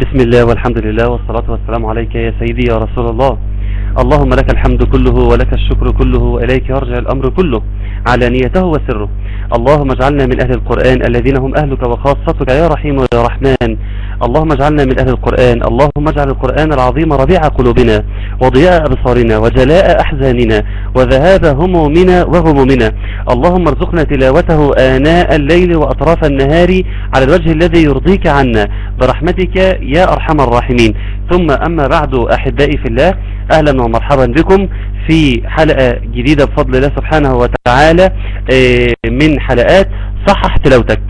بسم الله والحمد لله والصلاة والسلام عليك يا سيدي يا رسول الله اللهم لك الحمد كله ولك الشكر كله وإليك يرجع الأمر كله علانيته وسره اللهم اجعلنا من أهل القرآن الذين هم أهلك وخاصتك يا رحيم يا رحمن اللهم اجعلنا من أهل القرآن اللهم اجعل القرآن العظيم ربيع قلوبنا وضياء أبصارنا وجلاء أحزاننا وذهاب همومنا وغمومنا اللهم ارزقنا تلاوته آناء الليل وأطراف النهار على الوجه الذي يرضيك عنا برحمتك يا أرحم الراحمين ثم أما بعد أحبائي في الله أهلا ومرحبا بكم في حلقة جديدة بفضل الله سبحانه وتعالى من حلقات صحح تلاوتك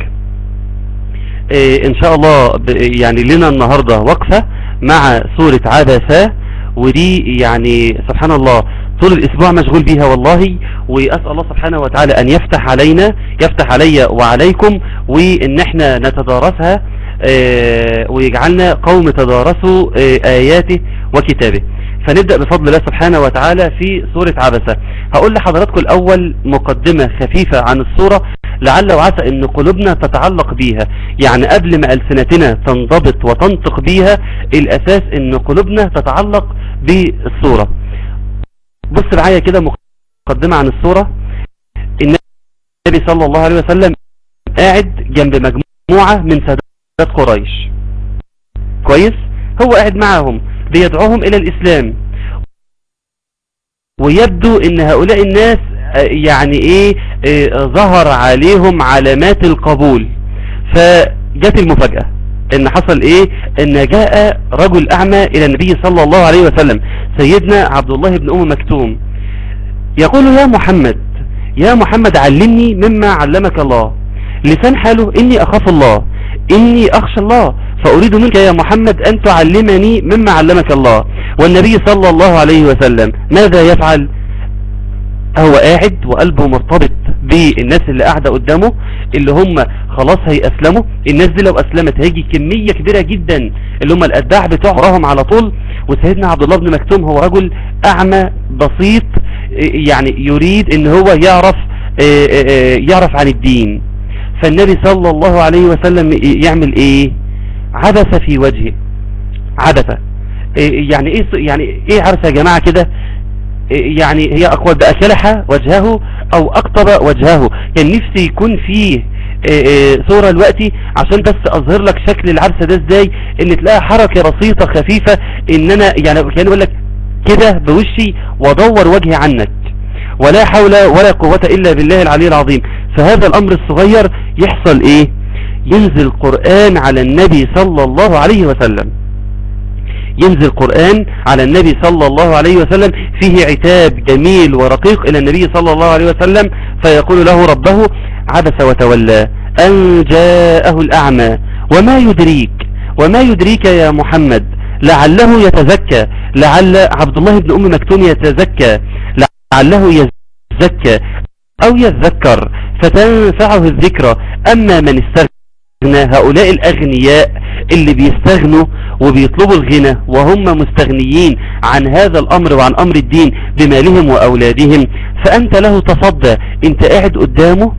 ان شاء الله يعني لنا النهاردة وقفة مع سورة عبسة ودي يعني سبحان الله طول الاسبوع مشغول بيها والله واسأل الله سبحانه وتعالى ان يفتح علينا يفتح علي وعليكم وان احنا نتدارسها ويجعلنا قوم تدارسوا اياته وكتابه فنبدأ بفضل الله سبحانه وتعالى في سورة عبسة هقول لحضراتكم الأول مقدمة خفيفة عن السورة لعل وعسى ان قلوبنا تتعلق بيها يعني قبل ما ألسنتنا تنضبط وتنطق بيها الأساس ان قلوبنا تتعلق بالسورة بص معايا كده مقدمة عن السورة النبي صلى الله عليه وسلم قاعد جنب مجموعة من سادات قريش كويس هو قاعد معاهم بيدعوهم الى الاسلام ويبدو ان هؤلاء الناس يعني ايه, إيه ظهر عليهم علامات القبول فجت المفاجأة ان حصل ايه ان جاء رجل اعمى الى النبي صلى الله عليه وسلم سيدنا عبد الله بن ام مكتوم يقول يا محمد يا محمد علمني مما علمك الله لسان حاله اني اخاف الله اني اخشى الله فاريد منك يا محمد ان تعلمني مما علمك الله والنبي صلى الله عليه وسلم ماذا يفعل هو قاعد وقلبه مرتبط بالناس اللي قاعدة قدامه اللي هم خلاص هيأسلموا الناس دي لو أسلمت هيجي كمية كبيرة جدا اللي هم الأتباع بتوعهم على طول وسيدنا عبد الله بن مكتوم هو رجل أعمى بسيط يعني يريد ان هو يعرف يعرف عن الدين فالنبي صلى الله عليه وسلم يعمل ايه عبث في وجهه عبث يعني ايه يعني ايه عارف يا جماعة كده يعني هي اقوال بقى كلح وجهه او اقطب وجهه كان نفسي يكون فيه صورة دلوقتي عشان بس اظهر لك شكل العبثة ده ازاي ان تلاقي حركة بسيطة خفيفة ان انا يعني كان يقول لك كده بوشي وادور وجهي عنك ولا حول ولا قوة الا بالله العلي العظيم فهذا الامر الصغير يحصل ايه ينزل قرآن على النبي صلى الله عليه وسلم ينزل قرآن على النبي صلى الله عليه وسلم فيه عتاب جميل ورقيق إلى النبي صلى الله عليه وسلم فيقول له ربه عبس وتولى أن جاءه الأعمى وما يدريك وما يدريك يا محمد لعله يتزكى لعل عبد الله بن أم مكتوم يتزكى لعله يزكى أو يذكر فتنفعه الذكرى أما من استغنى هؤلاء الأغنياء اللي بيستغنوا وبيطلبوا الغنى وهم مستغنيين عن هذا الأمر وعن أمر الدين بمالهم وأولادهم فأنت له تصدى انت قاعد قدامه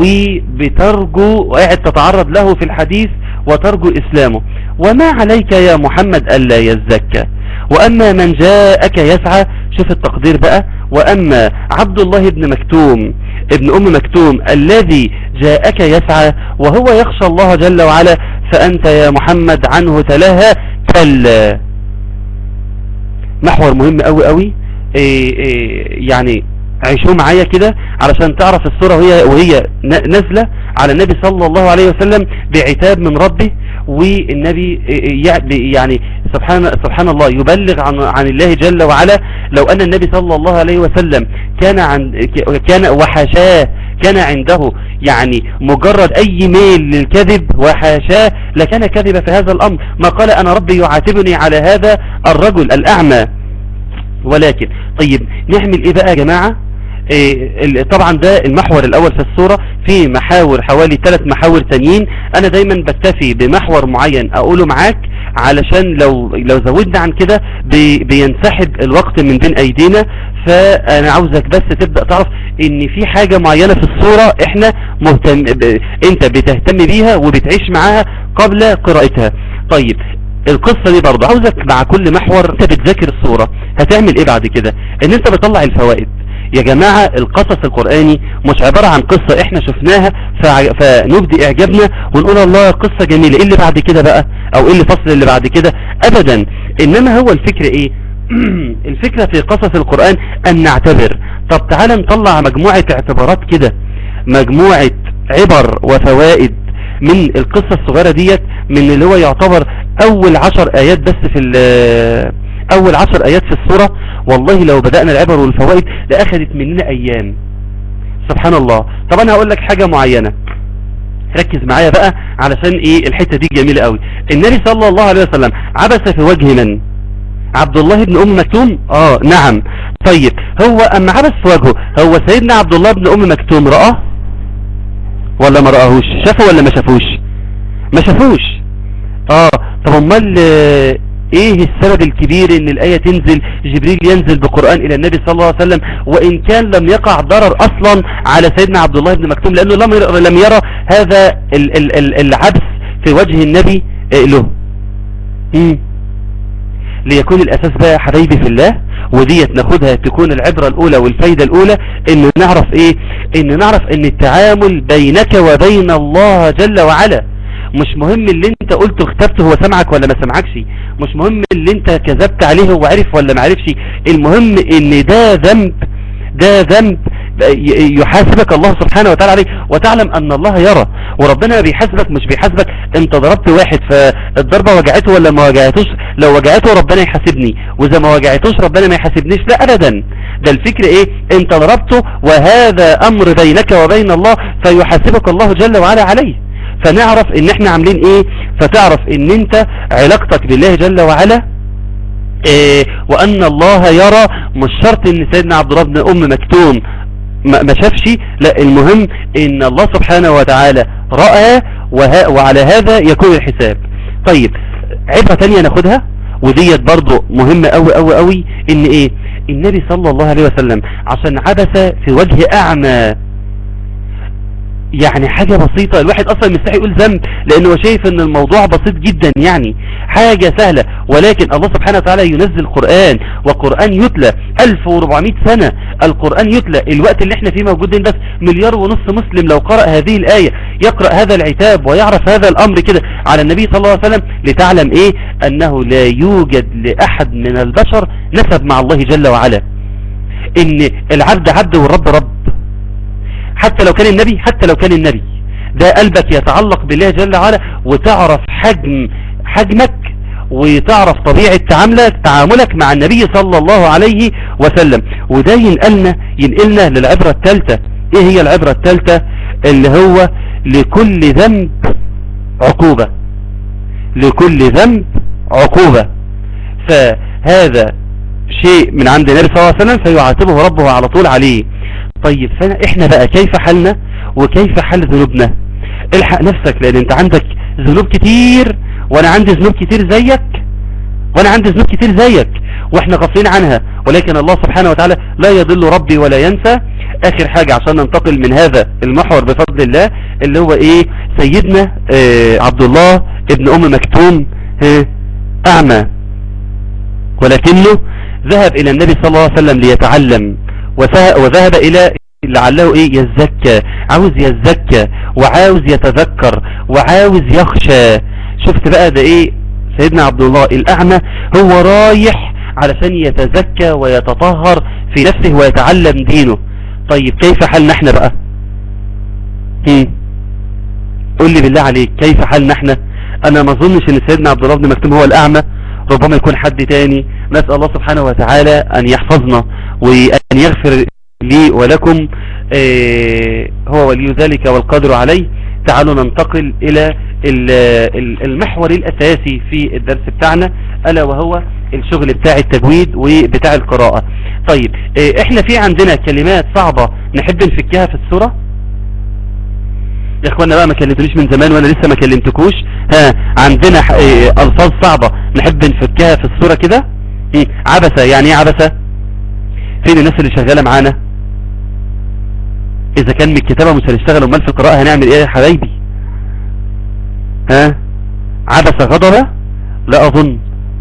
وبترجو وقاعد تتعرض له في الحديث وترجو إسلامه وما عليك يا محمد ألا يزكى وأما من جاءك يسعى شوف التقدير بقى وأما عبد الله بن مكتوم ابن أم مكتوم الذي جاءك يسعى وهو يخشى الله جل وعلا فأنت يا محمد عنه تلاها كلا محور مهم قوي قوي إيه إيه يعني عيشوا معايا كده علشان تعرف الصورة وهي, وهي نازلة على النبي صلى الله عليه وسلم بعتاب من ربه والنبي يعني سبحان, سبحان الله يبلغ عن, عن الله جل وعلا لو أن النبي صلى الله عليه وسلم كان, عن كان وحاشاه كان عنده يعني مجرد أي ميل للكذب وحاشاه لكان كذب في هذا الأمر ما قال أنا ربي يعاتبني على هذا الرجل الأعمى ولكن طيب نعمل إيه بقى يا جماعة إيه طبعا ده المحور الاول في الصورة في محاور حوالي ثلاث محاور تانيين انا دايما بكتفي بمحور معين اقوله معاك علشان لو لو زودنا عن كده بي بينسحب الوقت من بين ايدينا فانا عاوزك بس تبدأ تعرف ان في حاجة معينة في الصورة احنا مهتم ب... انت بتهتم بيها وبتعيش معاها قبل قراءتها طيب القصة دي برضه عاوزك مع كل محور انت بتذاكر الصورة هتعمل ايه بعد كده ان انت بتطلع الفوائد يا جماعة القصص القرآني مش عبارة عن قصة احنا شفناها فع- فنبدي اعجابنا ونقول الله قصة جميلة ايه اللي بعد كده بقى او ايه اللي فصل اللي بعد كده ابدا انما هو الفكرة ايه الفكرة في قصص القرآن ان نعتبر طب تعالى نطلع مجموعة اعتبارات كده مجموعة عبر وفوائد من القصة الصغيرة ديت من اللي هو يعتبر اول عشر ايات بس في ال- اول عشر ايات في السورة والله لو بدأنا العبر والفوائد لأخذت مننا ايام سبحان الله طب انا هقول لك حاجة معينة ركز معايا بقى علشان ايه الحتة دي جميلة قوي النبي صلى الله عليه وسلم عبس في وجه من عبد الله بن ام مكتوم اه نعم طيب هو اما عبس في وجهه هو سيدنا عبد الله بن ام مكتوم رآه ولا ما رآهوش شافه ولا ما شافوش ما شافوش اه طب امال آه، ايه السبب الكبير ان الاية تنزل جبريل ينزل بقرآن الى النبي صلى الله عليه وسلم وان كان لم يقع ضرر اصلا على سيدنا عبد الله بن مكتوم لانه لم يرى, لم يرى هذا ال ال ال العبث في وجه النبي آه، له مم. ليكون الاساس بقى يا حبايبي في الله وديت ناخدها تكون العبرة الاولى والفايدة الاولى ان نعرف ايه ان نعرف ان التعامل بينك وبين الله جل وعلا مش مهم اللي انت قلته اختبته هو سمعك ولا ما سمعكش مش مهم اللي انت كذبت عليه هو عرف ولا ما عرفش المهم ان ده ذنب ده ذنب ي- يحاسبك الله سبحانه وتعالى عليه وتعلم ان الله يرى وربنا بيحاسبك مش بيحاسبك انت ضربت واحد فالضربة وجعته ولا ما وجعتوش لو وجعته ربنا يحاسبني واذا ما وجعتوش ربنا ما يحاسبنيش لا ابدا ده الفكر ايه انت ضربته وهذا امر بينك وبين الله فيحاسبك الله جل وعلا عليه فنعرف ان احنا عاملين ايه فتعرف ان انت علاقتك بالله جل وعلا إيه وان الله يرى مش شرط ان سيدنا عبد الله بن ام مكتوم ما ما شافش لا المهم ان الله سبحانه وتعالى رأى وه... وعلى هذا يكون الحساب طيب عبرة تانية ناخدها وديت برضو مهمة قوي قوي قوي ان ايه النبي صلى الله عليه وسلم عشان عبث في وجه اعمى يعني حاجة بسيطة الواحد اصلا مستحي يقول ذنب لانه شايف ان الموضوع بسيط جدا يعني حاجة سهلة ولكن الله سبحانه وتعالى ينزل قرآن وقرآن يتلى 1400 سنة القرآن يتلى الوقت اللي احنا فيه موجودين بس مليار ونص مسلم لو قرأ هذه الآية يقرأ هذا العتاب ويعرف هذا الامر كده على النبي صلى الله عليه وسلم لتعلم ايه انه لا يوجد لأحد من البشر نسب مع الله جل وعلا ان العبد عبد والرب رب حتى لو كان النبي حتى لو كان النبي ده قلبك يتعلق بالله جل وعلا وتعرف حجم حجمك وتعرف طبيعة تعاملك تعاملك مع النبي صلى الله عليه وسلم وده ينقلنا ينقلنا للعبرة الثالثة ايه هي العبرة الثالثة اللي هو لكل ذنب عقوبة لكل ذنب عقوبة فهذا شيء من عند النبي صلى الله عليه وسلم فيعاتبه ربه على طول عليه طيب فانا احنا بقى كيف حالنا وكيف حال ذنوبنا الحق نفسك لان انت عندك ذنوب كتير وانا عندي ذنوب كتير زيك وانا عندي ذنوب كتير زيك واحنا غافلين عنها ولكن الله سبحانه وتعالى لا يضل ربي ولا ينسى اخر حاجة عشان ننتقل من هذا المحور بفضل الله اللي هو ايه سيدنا اه عبد الله ابن ام مكتوم اه اعمى ولكنه ذهب الى النبي صلى الله عليه وسلم ليتعلم وذهب الى لعله ايه يزكى عاوز يزكى وعاوز يتذكر وعاوز يخشى شفت بقى ده ايه سيدنا عبد الله الاعمى هو رايح علشان يتزكى ويتطهر في نفسه ويتعلم دينه طيب كيف حالنا احنا بقى هم. قول لي بالله عليك كيف حالنا احنا انا ما اظنش ان سيدنا عبد الله بن مكتوم هو الاعمى ربما يكون حد تاني نسأل الله سبحانه وتعالى ان يحفظنا وان يغفر لي ولكم اه هو ولي ذلك والقادر عليه تعالوا ننتقل الى المحور الاساسي في الدرس بتاعنا الا وهو الشغل بتاع التجويد وبتاع القراءة طيب اه احنا في عندنا كلمات صعبة نحب نفكها في السورة يا اخوانا بقى ما كلمتونيش من زمان وانا لسه ما كلمتكوش ها عندنا اه الفاظ صعبة نحب نفكها في السورة كده عبسة يعني ايه عبسة فين الناس اللي شغالة معانا اذا كان من الكتابة مش هنشتغل امال في القراءة هنعمل ايه يا حبايبي ها عبس غضب لا اظن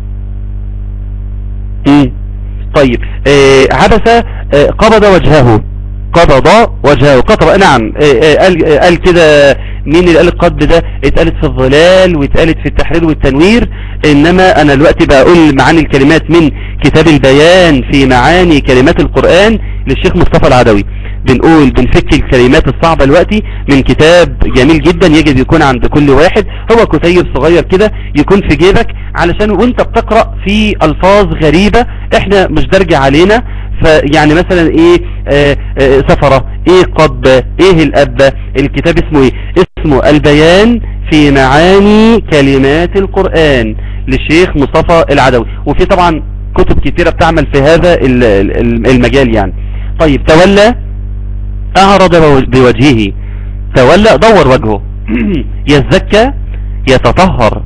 مم. طيب آه عبس آه قبض وجهه قبض وجهه قطر نعم آه آه قال, آه قال كده مين اللي قال القبض ده اتقالت في الظلال واتقالت في التحرير والتنوير انما انا دلوقتي بقول معاني الكلمات من كتاب البيان في معاني كلمات القرآن للشيخ مصطفى العدوي بنقول بنفك الكلمات الصعبة دلوقتي من كتاب جميل جدا يجب يكون عند كل واحد هو كتيب صغير كده يكون في جيبك علشان وانت بتقرأ في الفاظ غريبة احنا مش درجة علينا فيعني مثلا ايه آه آه سفرة ايه قبة ايه الابة الكتاب اسمه ايه اسمه البيان في معاني كلمات القرآن للشيخ مصطفى العدوي وفي طبعا كتب كتيرة بتعمل في هذا المجال يعني طيب تولى اعرض بوجهه تولى دور وجهه يزكى يتطهر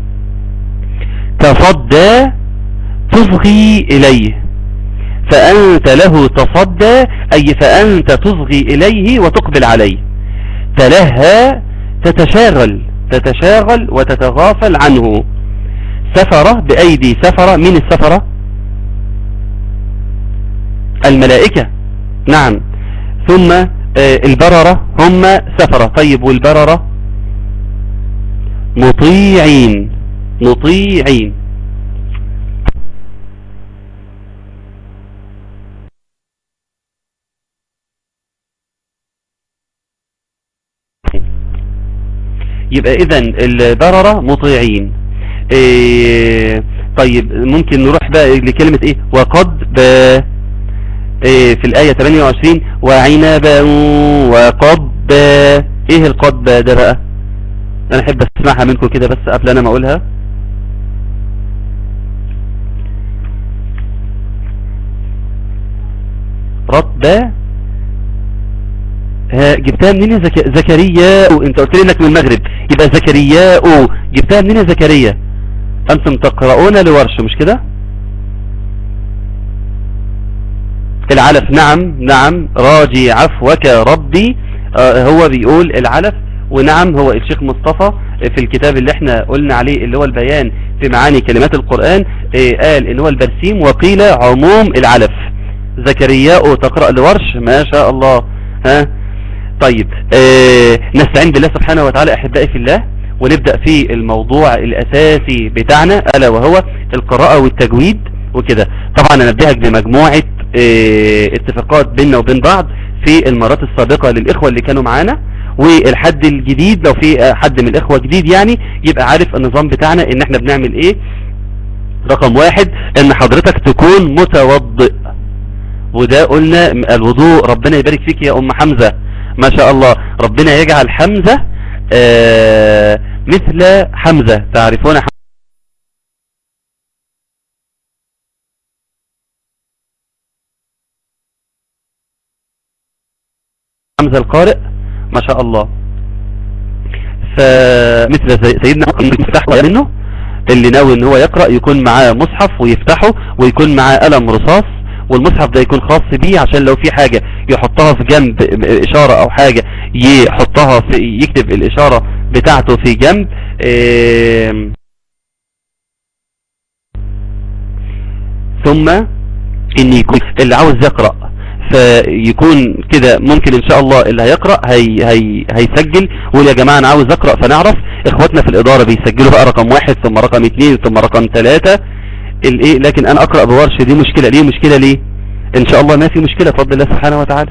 تصدى تصغي اليه فأنت له تصدى أي فأنت تصغي إليه وتقبل عليه تلهى تتشاغل تتشاغل وتتغافل عنه سفرة بأيدي سفرة من السفرة الملائكة نعم ثم البررة هم سفرة طيب والبررة مطيعين مطيعين يبقى اذا البررة مطيعين إيه طيب ممكن نروح بقى لكلمة ايه وقد ب إيه في الآية 28 وعنبا وقب ايه القب ده بقى انا احب اسمعها منكم كده بس قبل انا ما اقولها رطبة جبتها منين يا زك... زكريا انت قلت لي انك من المغرب يبقى زكريا جبتها منين يا زكريا انتم تقرؤون لورش مش كده العلف نعم نعم راجي عفوك ربي آه هو بيقول العلف ونعم هو الشيخ مصطفى في الكتاب اللي احنا قلنا عليه اللي هو البيان في معاني كلمات القرآن اه قال ان هو البرسيم وقيل عموم العلف زكرياء تقرأ لورش ما شاء الله ها طيب اه نستعين بالله سبحانه وتعالى احبائي في الله ونبدأ في الموضوع الاساسي بتاعنا الا وهو القراءة والتجويد وكده طبعا انبهك بمجموعة اه اتفاقات بيننا وبين بعض في المرات السابقة للاخوة اللي كانوا معانا والحد الجديد لو في حد من الاخوة جديد يعني يبقى عارف النظام بتاعنا ان احنا بنعمل ايه رقم واحد ان حضرتك تكون متوضئ وده قلنا الوضوء ربنا يبارك فيك يا ام حمزة ما شاء الله ربنا يجعل حمزة آه مثل حمزة تعرفون حمزة القارئ ما شاء الله فمثل سيدنا يفتح منه اللي ناوي ان هو يقرأ يكون معاه مصحف ويفتحه ويكون معاه قلم رصاص والمصحف ده يكون خاص بيه عشان لو في حاجة يحطها في جنب اشارة او حاجة يحطها في يكتب الاشارة بتاعته في جنب ثم ان يكون اللي عاوز يقرأ فيكون كده ممكن ان شاء الله اللي هيقرأ هي هي هيسجل ويقول يا جماعة انا عاوز اقرأ فنعرف اخواتنا في الادارة بيسجلوا بقى رقم واحد ثم رقم اثنين ثم رقم ثلاثة الايه لكن انا اقرأ بورش دي مشكلة ليه مشكلة ليه ان شاء الله ما في مشكلة بفضل الله سبحانه وتعالى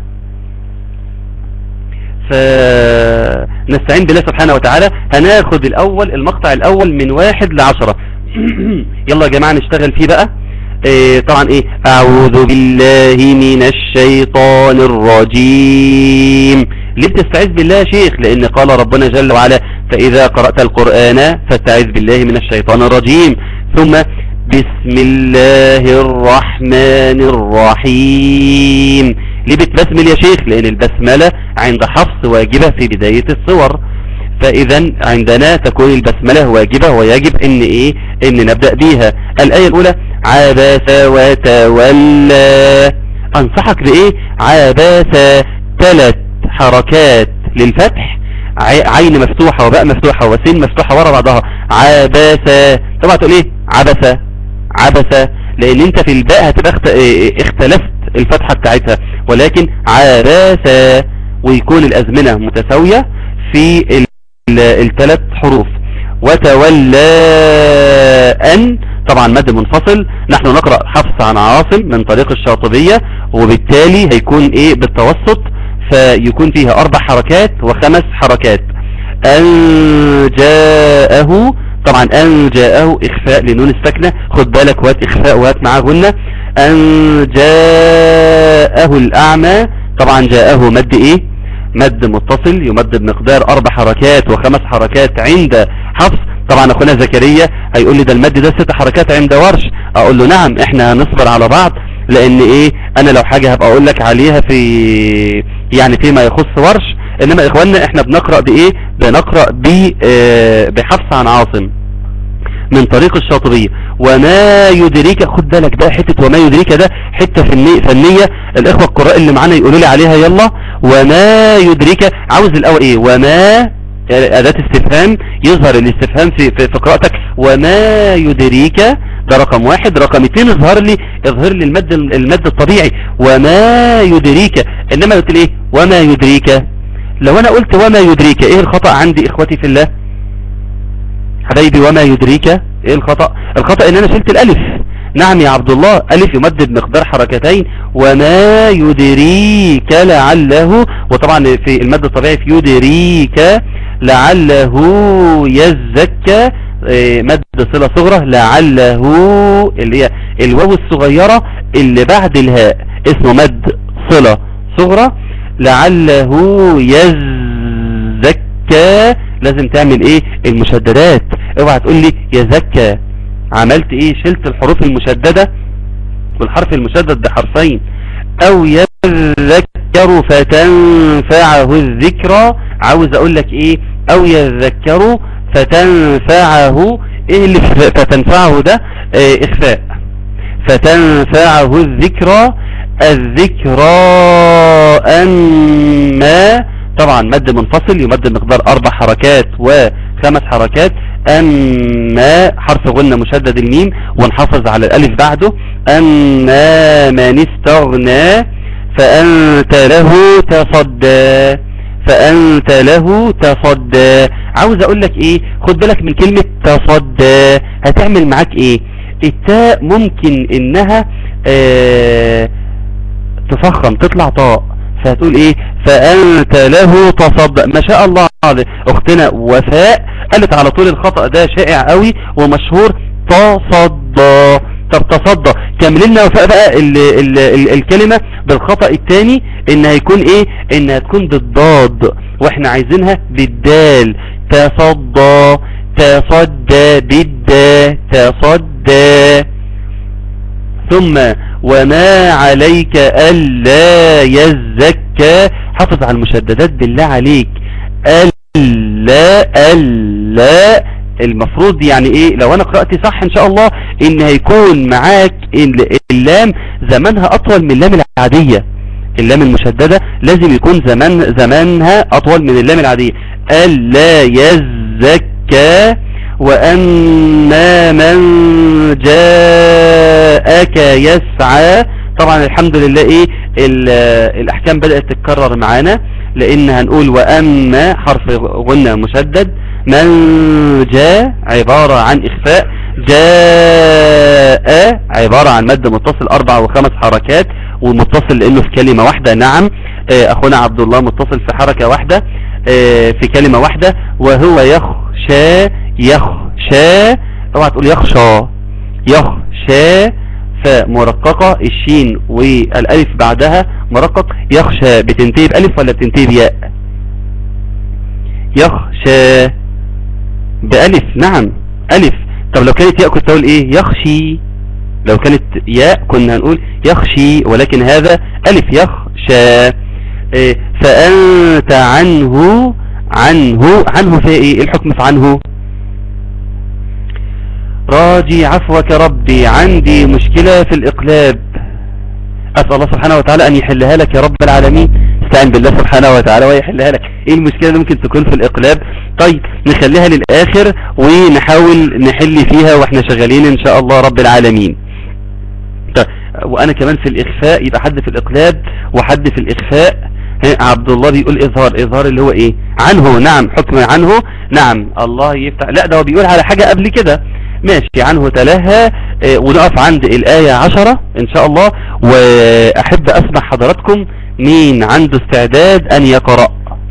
فنستعين بالله سبحانه وتعالى هناخد الاول المقطع الاول من واحد لعشرة يلا يا جماعة نشتغل فيه بقى إيه طبعا ايه اعوذ بالله من الشيطان الرجيم ليه بتستعيذ بالله يا شيخ لان قال ربنا جل وعلا فاذا قرأت القرآن فاستعذ بالله من الشيطان الرجيم ثم بسم الله الرحمن الرحيم ليه بتبسمل يا شيخ لان البسملة عند حفص واجبة في بداية الصور فاذا عندنا تكون البسملة واجبة ويجب ان ايه ان نبدأ بيها الاية الاولى عبس وتولى انصحك بايه عبس ثلاث حركات للفتح عين مفتوحة وباء مفتوحة وسين مفتوحة ورا بعضها عبس طبعا تقول ايه عبس عبس لان انت في الباء هتبقى اختلفت الفتحة بتاعتها ولكن عبس ويكون الازمنة متساوية في الثلاث حروف وتولى أن طبعا مد منفصل نحن نقرأ حفص عن عاصم من طريق الشاطبية وبالتالي هيكون ايه بالتوسط فيكون فيها اربع حركات وخمس حركات ان جاءه طبعا ان جاءه اخفاء لنون السكنة خد بالك وات اخفاء وات معاه غنة ان جاءه الاعمى طبعا جاءه مد ايه مد متصل يمد بمقدار اربع حركات وخمس حركات عند حفص طبعا اخونا زكريا هيقول لي ده المد ده ست حركات عند ورش اقول له نعم احنا هنصبر على بعض لان ايه انا لو حاجة هبقى اقول لك عليها في يعني فيما يخص ورش انما اخواننا احنا بنقرأ بايه بنقرأ آه، بحفص عن عاصم من طريق الشاطبية وما يدريك خد بالك بقى حتة وما يدريك ده حتة فنية الاخوة القراء اللي معانا يقولوا لي عليها يلا وما يدريك عاوز الاول ايه وما اداة استفهام يظهر الاستفهام في, في, في قراءتك وما يدريك ده رقم واحد رقم اتنين اظهر لي اظهر لي المد المد الطبيعي وما يدريك انما قلت ايه وما يدريك لو انا قلت وما يدريك ايه الخطأ عندي اخوتي في الله حبايبي وما يدريك ايه الخطأ الخطأ ان انا شلت الالف نعم يا عبد الله ألف يمدد مقدار حركتين وما يدريك لعله وطبعا في المد الطبيعي في يدريك لعله يزكى إيه، مد صلة صغرى لعله اللي هي الواو الصغيرة اللي بعد الهاء اسمه مد صلة صغرى لعله يزكى لازم تعمل ايه المشددات اوعى تقول لي يزكى عملت ايه شلت الحروف المشددة والحرف المشدد بحرفين او يذكر فتنفعه الذكرى عاوز اقول لك ايه او يذكر فتنفعه ايه اللي فتنفعه ده اه اخفاء فتنفعه الذكرى الذكرى أما طبعا مد منفصل يمد مقدار أربع حركات وخمس حركات أما حرف غنة مشدد الميم ونحافظ على الألف بعده أما من استغنى فأنت له تصدى فأنت له تصدى عاوز أقول لك إيه خد بالك من كلمة تصدى هتعمل معاك إيه التاء ممكن إنها آه تفخم تطلع طاء فهتقول ايه فانت له تصدى ما شاء الله اختنا وفاء قالت على طول الخطأ ده شائع قوي ومشهور تصدى طب تصدى كمل لنا وفاء بقى ال ال ال الكلمة بالخطأ الثاني ان هيكون ايه انها تكون بالضاد واحنا عايزينها بالدال تصدى تصدى بالدا تصدى ثم وما عليك ألا يزكى حافظ على المشددات بالله عليك ألا ألا المفروض يعني ايه لو انا قرأت صح ان شاء الله ان هيكون معاك اللام زمانها اطول من اللام العادية اللام المشددة لازم يكون زمان زمانها اطول من اللام العادية ألا يزكى وأما من جاءك يسعى طبعا الحمد لله ايه الاحكام بدأت تتكرر معانا لان هنقول واما حرف غنة مشدد من جاء عبارة عن اخفاء جاء عبارة عن مد متصل اربع وخمس حركات ومتصل لانه في كلمة واحدة نعم آه، اخونا عبد الله متصل في حركة واحدة آه، في كلمة واحدة وهو يخشى يخشى اوعى تقول يخشى يخشى فمرققة الشين والالف بعدها مرقق يخشى بتنتهي بألف ولا بتنتهي بياء يخشى بألف نعم ألف طب لو كانت ياء كنت اقول ايه يخشي لو كانت ياء كنا هنقول يخشي ولكن هذا ألف يخشى إيه فأنت عنه عنه عنه في ايه الحكم في عنه راجي عفوك ربي عندي مشكلة في الإقلاب أسأل الله سبحانه وتعالى أن يحلها لك يا رب العالمين استعن بالله سبحانه وتعالى ويحلها لك ايه المشكلة اللي ممكن تكون في الاقلاب طيب نخليها للاخر ونحاول نحل فيها واحنا شغالين ان شاء الله رب العالمين طيب وانا كمان في الاخفاء يبقى حد في الاقلاب وحد في الاخفاء عبد الله بيقول اظهار اظهار اللي هو ايه عنه نعم حكم عنه نعم الله يفتح لا ده هو بيقول على حاجة قبل كده ماشي عنه تلاها اه ونقف عند الآية عشرة ان شاء الله واحب اسمع حضراتكم مين عنده استعداد ان يقرأ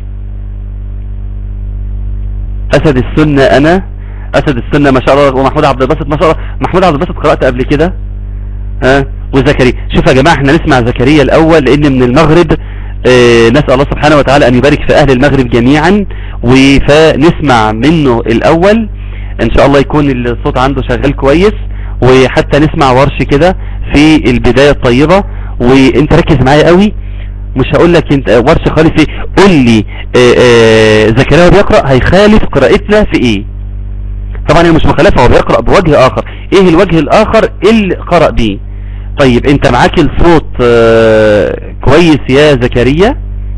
اسد السنة انا اسد السنة ما شاء الله ومحمود عبد الباسط ما شاء الله محمود عبد الباسط قرأت قبل كده ها وزكريا شوف يا جماعة احنا نسمع زكريا الاول لان من المغرب اه نسأل الله سبحانه وتعالى ان يبارك في اهل المغرب جميعا فنسمع منه الاول ان شاء الله يكون الصوت عنده شغال كويس وحتى نسمع ورش كده في البداية الطيبة وانت ركز معايا قوي مش هقول لك انت ورش خالص ايه قول لي زكريا بيقرأ هيخالف قراءتنا في ايه طبعا هي مش مخالفة هو بيقرأ بوجه اخر ايه الوجه الاخر اللي قرأ بيه طيب انت معاك الصوت اه كويس يا زكريا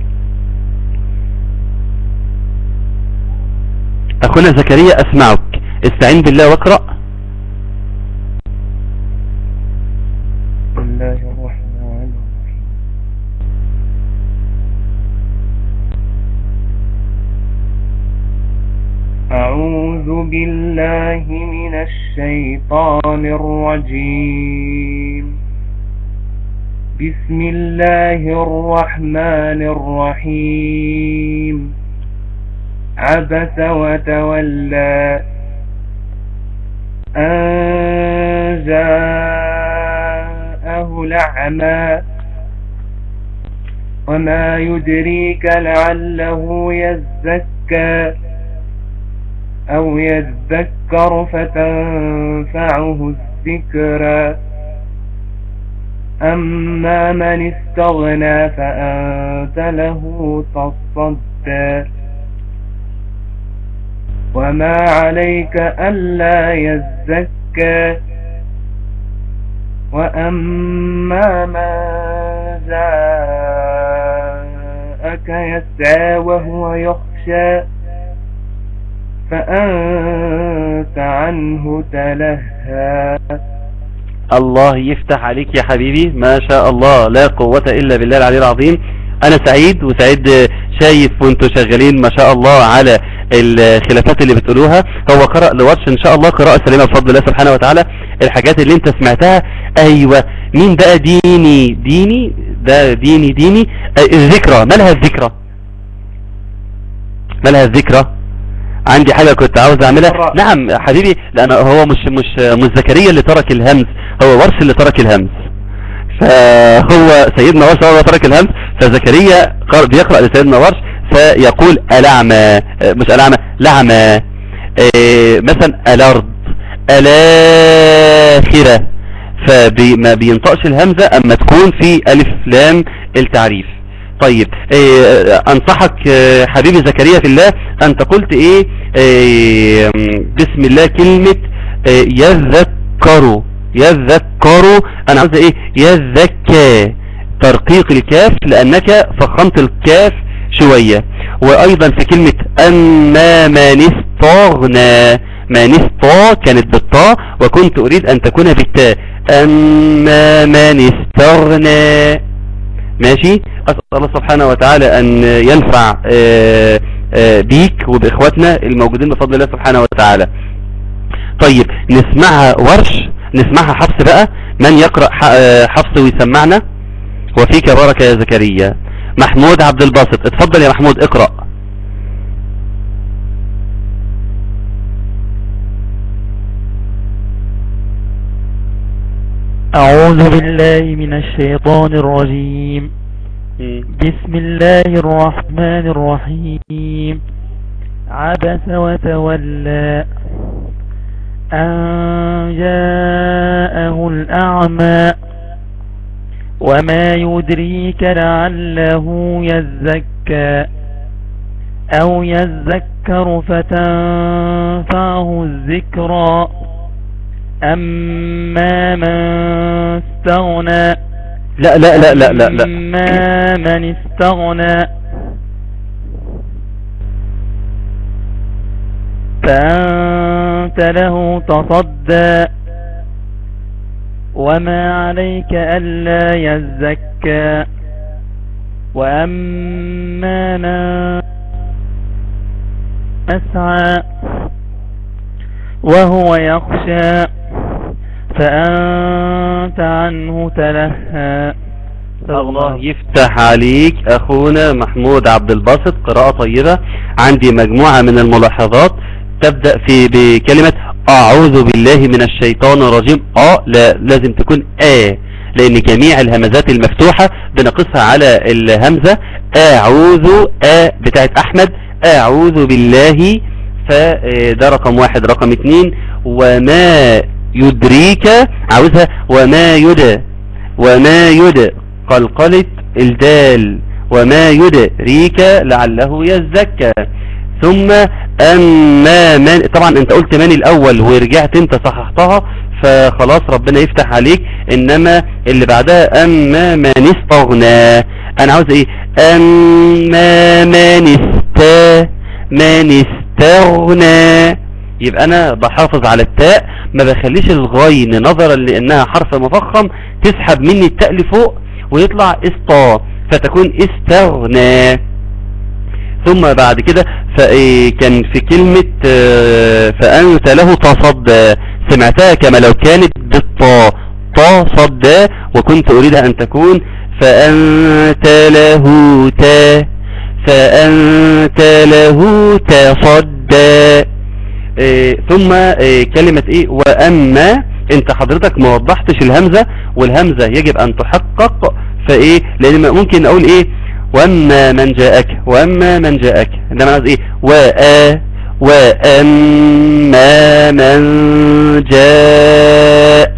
اخونا زكريا اسمعك استعين بالله واقرأ بسم الله الرحمن الرحيم أعوذ بالله من الشيطان الرجيم بسم الله الرحمن الرحيم عبس وتولى أن جاءه الأعمى وما يدريك لعله يزكى أو يذكر فتنفعه الذكرى أما من استغنى فأنت له تصدى وما عليك ألا يزكى وأما من جاءك يسعى وهو يخشى فأنت عنه تلهى الله يفتح عليك يا حبيبي ما شاء الله لا قوة إلا بالله العلي العظيم أنا سعيد وسعيد شايف وانتوا شغالين ما شاء الله على الخلافات اللي بتقولوها هو قرأ لورش ان شاء الله قراءة سليمة بفضل الله سبحانه وتعالى الحاجات اللي انت سمعتها ايوه مين بقى ديني ديني ده ديني ديني الذكرى مالها الذكرى مالها الذكرى عندي حاجة كنت عاوز اعملها نعم حبيبي لان هو مش مش مش زكريا اللي ترك الهمز هو ورش اللي ترك الهمز فهو سيدنا ورش هو ترك الهمز فزكريا بيقرأ لسيدنا ورش فيقول الأعمى مش الأعمى لعمى مثلا الأرض الآخرة فما بينطقش الهمزة أما تكون في ألف لام التعريف طيب إيه انصحك حبيبي زكريا في الله انت قلت ايه, إيه بسم الله كلمة إيه يذكروا يذكروا انا عاوز ايه يذكى ترقيق الكاف لانك فخمت الكاف شوية وايضا في كلمة اما من استغنى من استا كانت بالطاء وكنت اريد ان تكون بالتاء اما من استغنى ماشي اسأل الله سبحانه وتعالى ان ينفع آآ آآ بيك وباخواتنا الموجودين بفضل الله سبحانه وتعالى طيب نسمعها ورش نسمعها حفص بقى من يقرأ حفص ويسمعنا وفيك بارك يا زكريا محمود عبد الباسط اتفضل يا محمود اقرأ أعوذ بالله من الشيطان الرجيم بسم الله الرحمن الرحيم عبس وتولى أن جاءه الأعمى وما يدريك لعله يزكى أو يذكر فتنفعه الذكرى أما من استغنى لا لا لا لا لا, لا. أما من استغنى فأنت له تصدى وما عليك ألا يزكى وأما من أسعى وهو يخشى فأنت عنه تلهى الله يفتح عليك اخونا محمود عبد الباسط قراءة طيبة عندي مجموعة من الملاحظات تبدأ في بكلمة اعوذ بالله من الشيطان الرجيم اه لا لازم تكون اه لان جميع الهمزات المفتوحة بنقصها على الهمزة اعوذ اه بتاعت احمد اعوذ بالله فده رقم واحد رقم اتنين وما يدريك عاوزها وما يدى وما يدى قلقلة الدال وما يدريك لعله يزكى ثم أما من طبعا انت قلت من الأول ورجعت انت صححتها فخلاص ربنا يفتح عليك انما اللي بعدها اما من استغنى انا عاوز ايه اما من استا من استغنى يبقى انا بحافظ على التاء ما بخليش الغين نظرا لانها حرف مفخم تسحب مني التاء لفوق ويطلع اسطا فتكون استغنى ثم بعد كده كان في كلمة فأنت له تصدى سمعتها كما لو كانت بالطا تصدى وكنت أريد أن تكون فأنت له تا فأنت له تصدى ثم كلمة ايه وأما انت حضرتك ما وضحتش الهمزة والهمزة يجب ان تحقق فايه لان ممكن اقول ايه واما من جاءك واما من جاءك انما عايز ايه وآ واما من جاء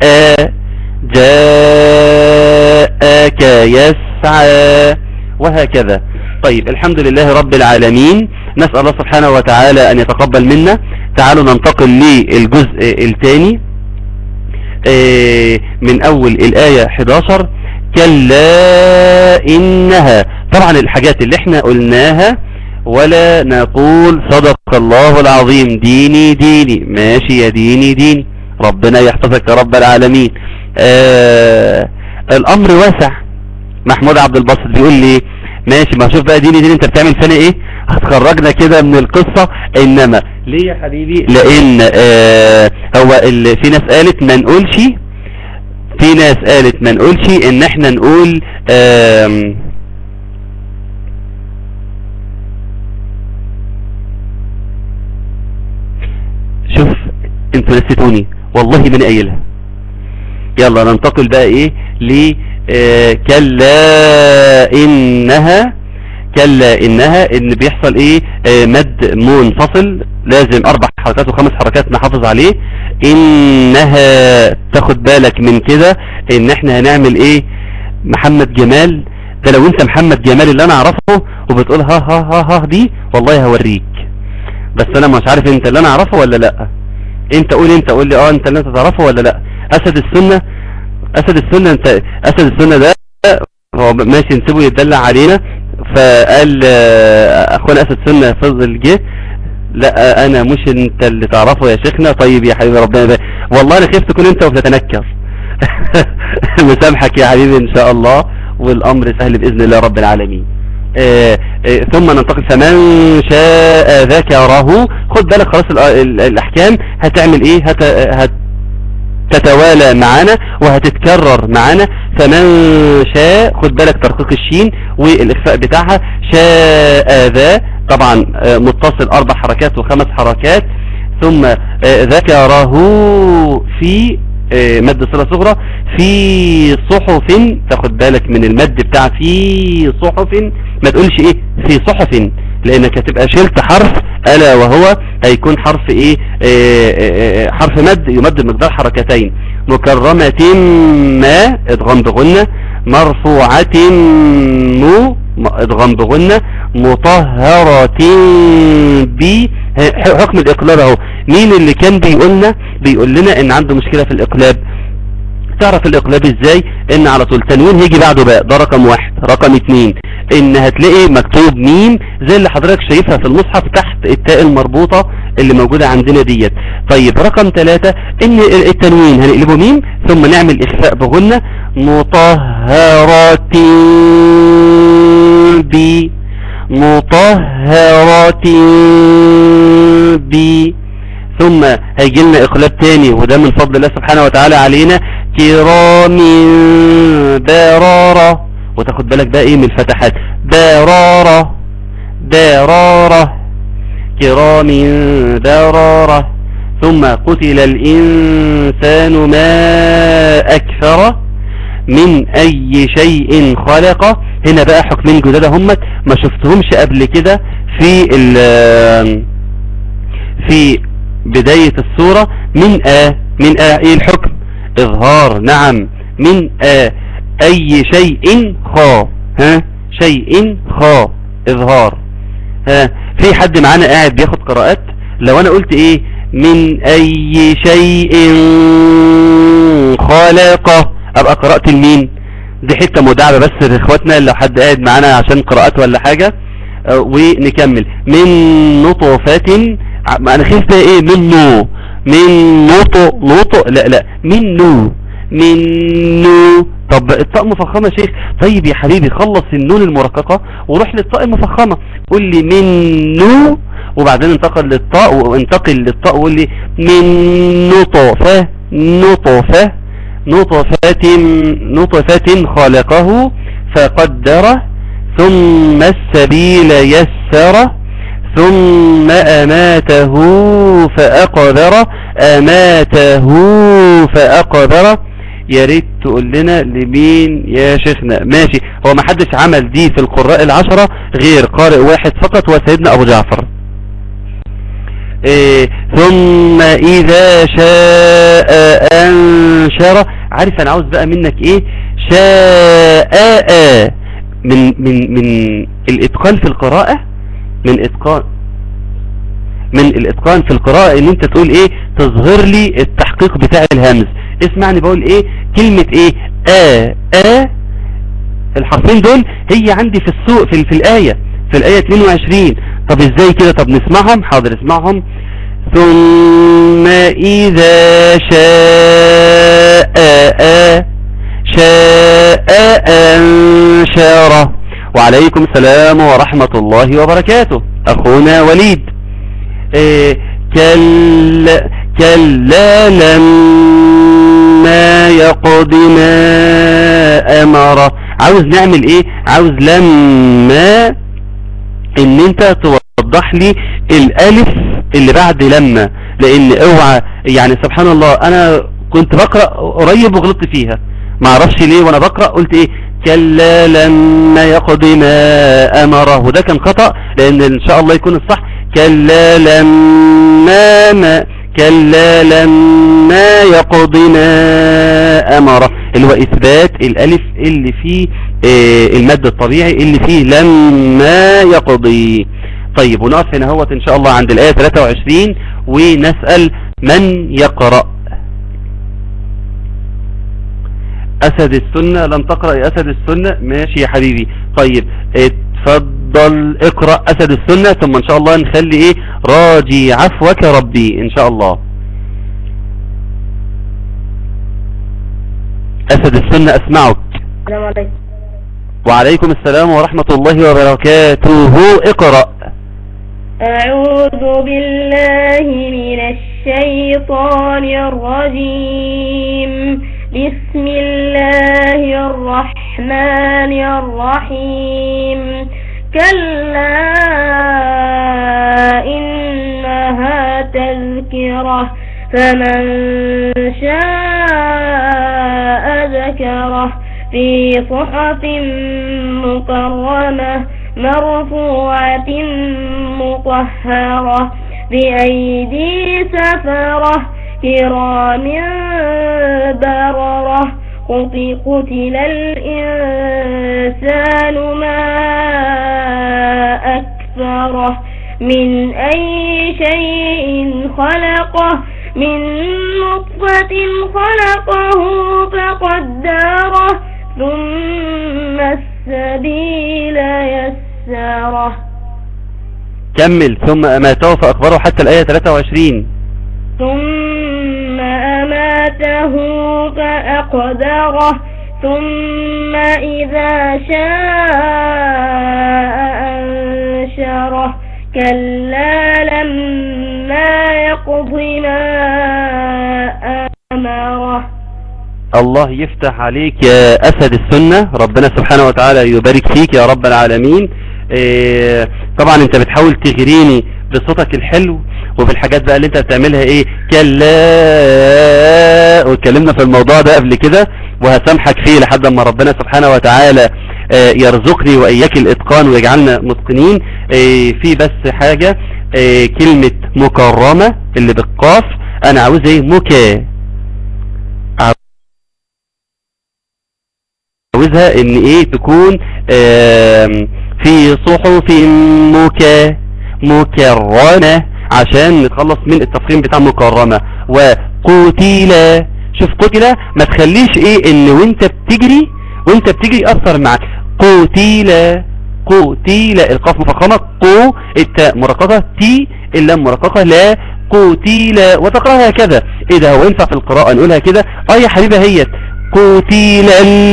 جاءك يسعى وهكذا طيب الحمد لله رب العالمين نسأل الله سبحانه وتعالى ان يتقبل منا تعالوا ننتقل للجزء الثاني من اول الاية 11 كلا انها طبعا الحاجات اللي احنا قلناها ولا نقول صدق الله العظيم ديني ديني ماشي يا ديني ديني ربنا يحفظك يا رب العالمين آه الامر واسع محمود عبد الباسط بيقول لي ماشي ما شوف بقى ديني ديني انت بتعمل فينا ايه هتخرجنا كده من القصة انما ليه يا حبيبي لان آه هو اللي في ناس قالت ما نقولش في ناس قالت ما نقولش ان احنا نقول آه شوف انتوا نسيتوني والله من قايلها يلا ننتقل بقى ايه ل آه كلا انها كلا انها ان بيحصل ايه آه مد منفصل لازم اربع حركات وخمس حركات نحافظ عليه انها تاخد بالك من كده ان احنا هنعمل ايه محمد جمال ده لو انت محمد جمال اللي انا اعرفه وبتقول ها ها ها ها دي والله هوريك بس انا مش عارف انت اللي انا اعرفه ولا لا انت قول انت قول لي اه انت اللي انت تعرفه ولا لا اسد السنة اسد السنة انت اسد السنة ده هو ماشي نسيبه يتدلع علينا فقال اخونا اسد سنة فضل جه لا انا مش انت اللي تعرفه يا شيخنا طيب يا حبيبي ربنا يبارك والله انا خفت تكون انت وبتتنكر مسامحك يا حبيبي ان شاء الله والامر سهل باذن الله رب العالمين آآ آآ ثم ننتقل فمن شاء ذكره خد بالك خلاص الاحكام هتعمل ايه هت... هت... تتوالى معانا وهتتكرر معانا فمن شاء خد بالك ترقيق الشين والاخفاء بتاعها شاء ذا طبعا متصل اربع حركات وخمس حركات ثم ذكره في مد صلة صغرى في صحف تاخد بالك من المد بتاع في صحف ما تقولش ايه في صحف لانك هتبقى شلت حرف الا وهو هيكون حرف ايه آآ آآ حرف مد يمد بمقدار حركتين مكرمة ما ادغام بغنة مرفوعة مو ادغام بغنة مطهرة ب حكم الاقلاب اهو مين اللي كان بيقولنا بيقول لنا ان عنده مشكلة في الاقلاب تعرف الاقلاب ازاي ان على طول تنوين هيجي بعده باء ده رقم واحد رقم اتنين ان هتلاقي مكتوب ميم زي اللي حضرتك شايفها في المصحف تحت التاء المربوطة اللي موجودة عندنا ديت طيب رقم ثلاثة ان التنوين هنقلبه ميم ثم نعمل اخفاء بغنة مطهرات بي مطهرات بي ثم هيجي لنا اقلاب تاني وده من فضل الله سبحانه وتعالى علينا كرام برارة وتاخد بالك بقى ايه من الفتحات برارة برارة كرام برارة ثم قتل الإنسان ما أكثر من أي شيء خلق هنا بقى حكمين جداد همت ما شفتهمش قبل كده في ال في بداية السورة من آ من آ ايه الحكم اظهار نعم من آ اي شيء خا ها شيء خا اظهار ها في حد معانا قاعد بياخد قراءات لو انا قلت ايه من اي شيء خلق ابقى قرأت المين دي حتة مداعبة بس لاخواتنا لو حد قاعد معانا عشان قراءات ولا حاجة آه، ونكمل من نطفة ع- ما انا خايف بقى ايه من نو من نطو نطو لا لا من نو من نو طب الطاء مفخمة يا شيخ طيب يا حبيبي خلص النون المرققة وروح للطاء المفخمة قول لي من نو وبعدين انتقل للطاء وانتقل للطاء وقول لي من نطفة نطفة نطفة نطفة خلقه فقدره ثم السبيل يسره ثم أماته فأقدره أماته فأقدره يا ريت تقول لنا لمين يا شيخنا ماشي هو ما حدش عمل دي في القراء العشرة غير قارئ واحد فقط وسيدنا أبو جعفر إيه ثم إذا شاء أنشر عارف أنا عاوز بقى منك إيه شاء من من من الإتقان في القراءة من إتقان من الإتقان في القراءة إن أنت تقول إيه تظهر لي التحقيق بتاع الهمز اسمعني بقول إيه كلمة إيه آ آ الحرفين دول هي عندي في السوق في, في الآية في الآية 22 طب ازاي كده طب نسمعهم حاضر اسمعهم ثم إذا شاء آ شاء أنشره وعليكم السلام ورحمة الله وبركاته أخونا وليد إيه كلا كلا لما يقض ما أمره عاوز نعمل ايه عاوز لما ان انت توضح لي الالف اللي بعد لما لان اوعى يعني سبحان الله انا كنت بقرأ قريب وغلطت فيها ما اعرفش ليه وانا بقرأ قلت ايه كلا لما يقضي ما امره وده كان خطأ لان ان شاء الله يكون الصح كلا لما ما كلا لما يقضي ما امره اللي هو اثبات الالف اللي فيه آه، المد الطبيعي اللي فيه لما يقضي طيب ونقف هنا هوت ان شاء الله عند الايه 23 ونسأل من يقرأ اسد السنة لم تقرأ يا اسد السنة ماشي يا حبيبي طيب اتفضل اقرأ اسد السنة ثم ان شاء الله نخلي ايه راجي عفوك ربي ان شاء الله اسد السنة اسمعك السلام عليكم وعليكم السلام ورحمة الله وبركاته اقرأ أعوذ بالله من الشيطان الرجيم بسم الله الرحمن الرحيم كلا إنها تذكرة فمن شاء ذكره في صحف مكرمة مرفوعة مطهرة بأيدي سفرة كرام بررة قت- قتل الإنسان ما أكثره من أي شيء خلقه من نطفة خلقه فقدره ثم السبيل يسره كمل ثم أماته فأقبره حتى الآية 23 ثم أماته فأقدره ثم إذا شاء أنشره كلا لما يقض ما أمره الله يفتح عليك يا أسد السنة ربنا سبحانه وتعالى يبارك فيك يا رب العالمين إيه طبعا انت بتحاول تغريني بصوتك الحلو وفي الحاجات بقى اللي انت بتعملها ايه كلا واتكلمنا في الموضوع ده قبل كده وهسامحك فيه لحد ما ربنا سبحانه وتعالى آه، يرزقني واياك الاتقان ويجعلنا متقنين آه، في بس حاجة آه، كلمة مكرمة اللي بالقاف انا عاوز ايه مكا عاوزها ان ايه تكون آم، في صحف مكا مكرمة عشان نتخلص من التفخيم بتاع مكرمة وقتيلة شوف قتيلة ما تخليش ايه ان وانت بتجري وانت بتجري اثر معاك قتيلة قتيلة القاف مفخمة قو التاء مرققة تي اللام مرققة لا قتيلة وتقرأها هكذا ايه ده هو ينفع في القراءة نقولها كده اه يا حبيبة هيت قتل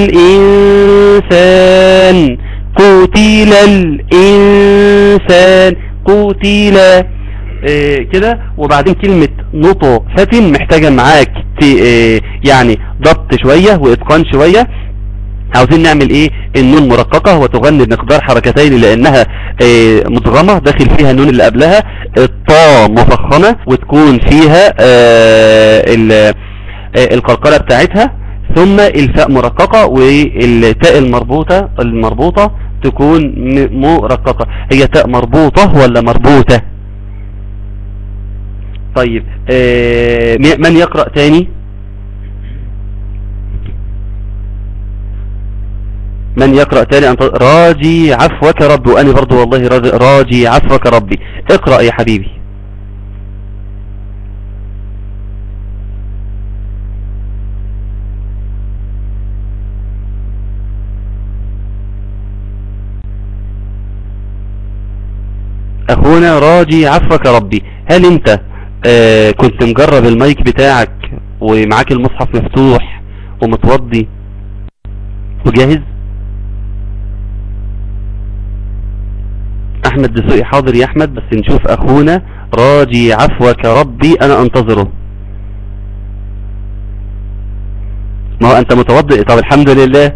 الإنسان قتل الإنسان قتل آه، كده وبعدين كلمة نطفة محتاجة معاك ت- آه، يعني ضبط شوية وإتقان شوية عاوزين نعمل ايه النون مرققة وتغني بمقدار حركتين لانها آه، مدغمة داخل فيها النون اللي قبلها الطاء مفخمة وتكون فيها آه، ال- آه، القلقلة بتاعتها ثم الفاء مرققة والتاء المربوطة المربوطة تكون م- مرققة هي تاء مربوطة ولا مربوطة طيب آه، م- من يقرأ تاني من يقرأ تاني أنت راجي عفوك ربي وأنا برضو والله راجي, راجي عفوك ربي اقرأ يا حبيبي أخونا راجي عفوك ربي هل أنت آه كنت مجرب المايك بتاعك ومعاك المصحف مفتوح ومتوضي وجاهز احمد دسوقي حاضر يا احمد بس نشوف اخونا راجي عفوك ربي انا انتظره ما هو انت متوضئ طب الحمد لله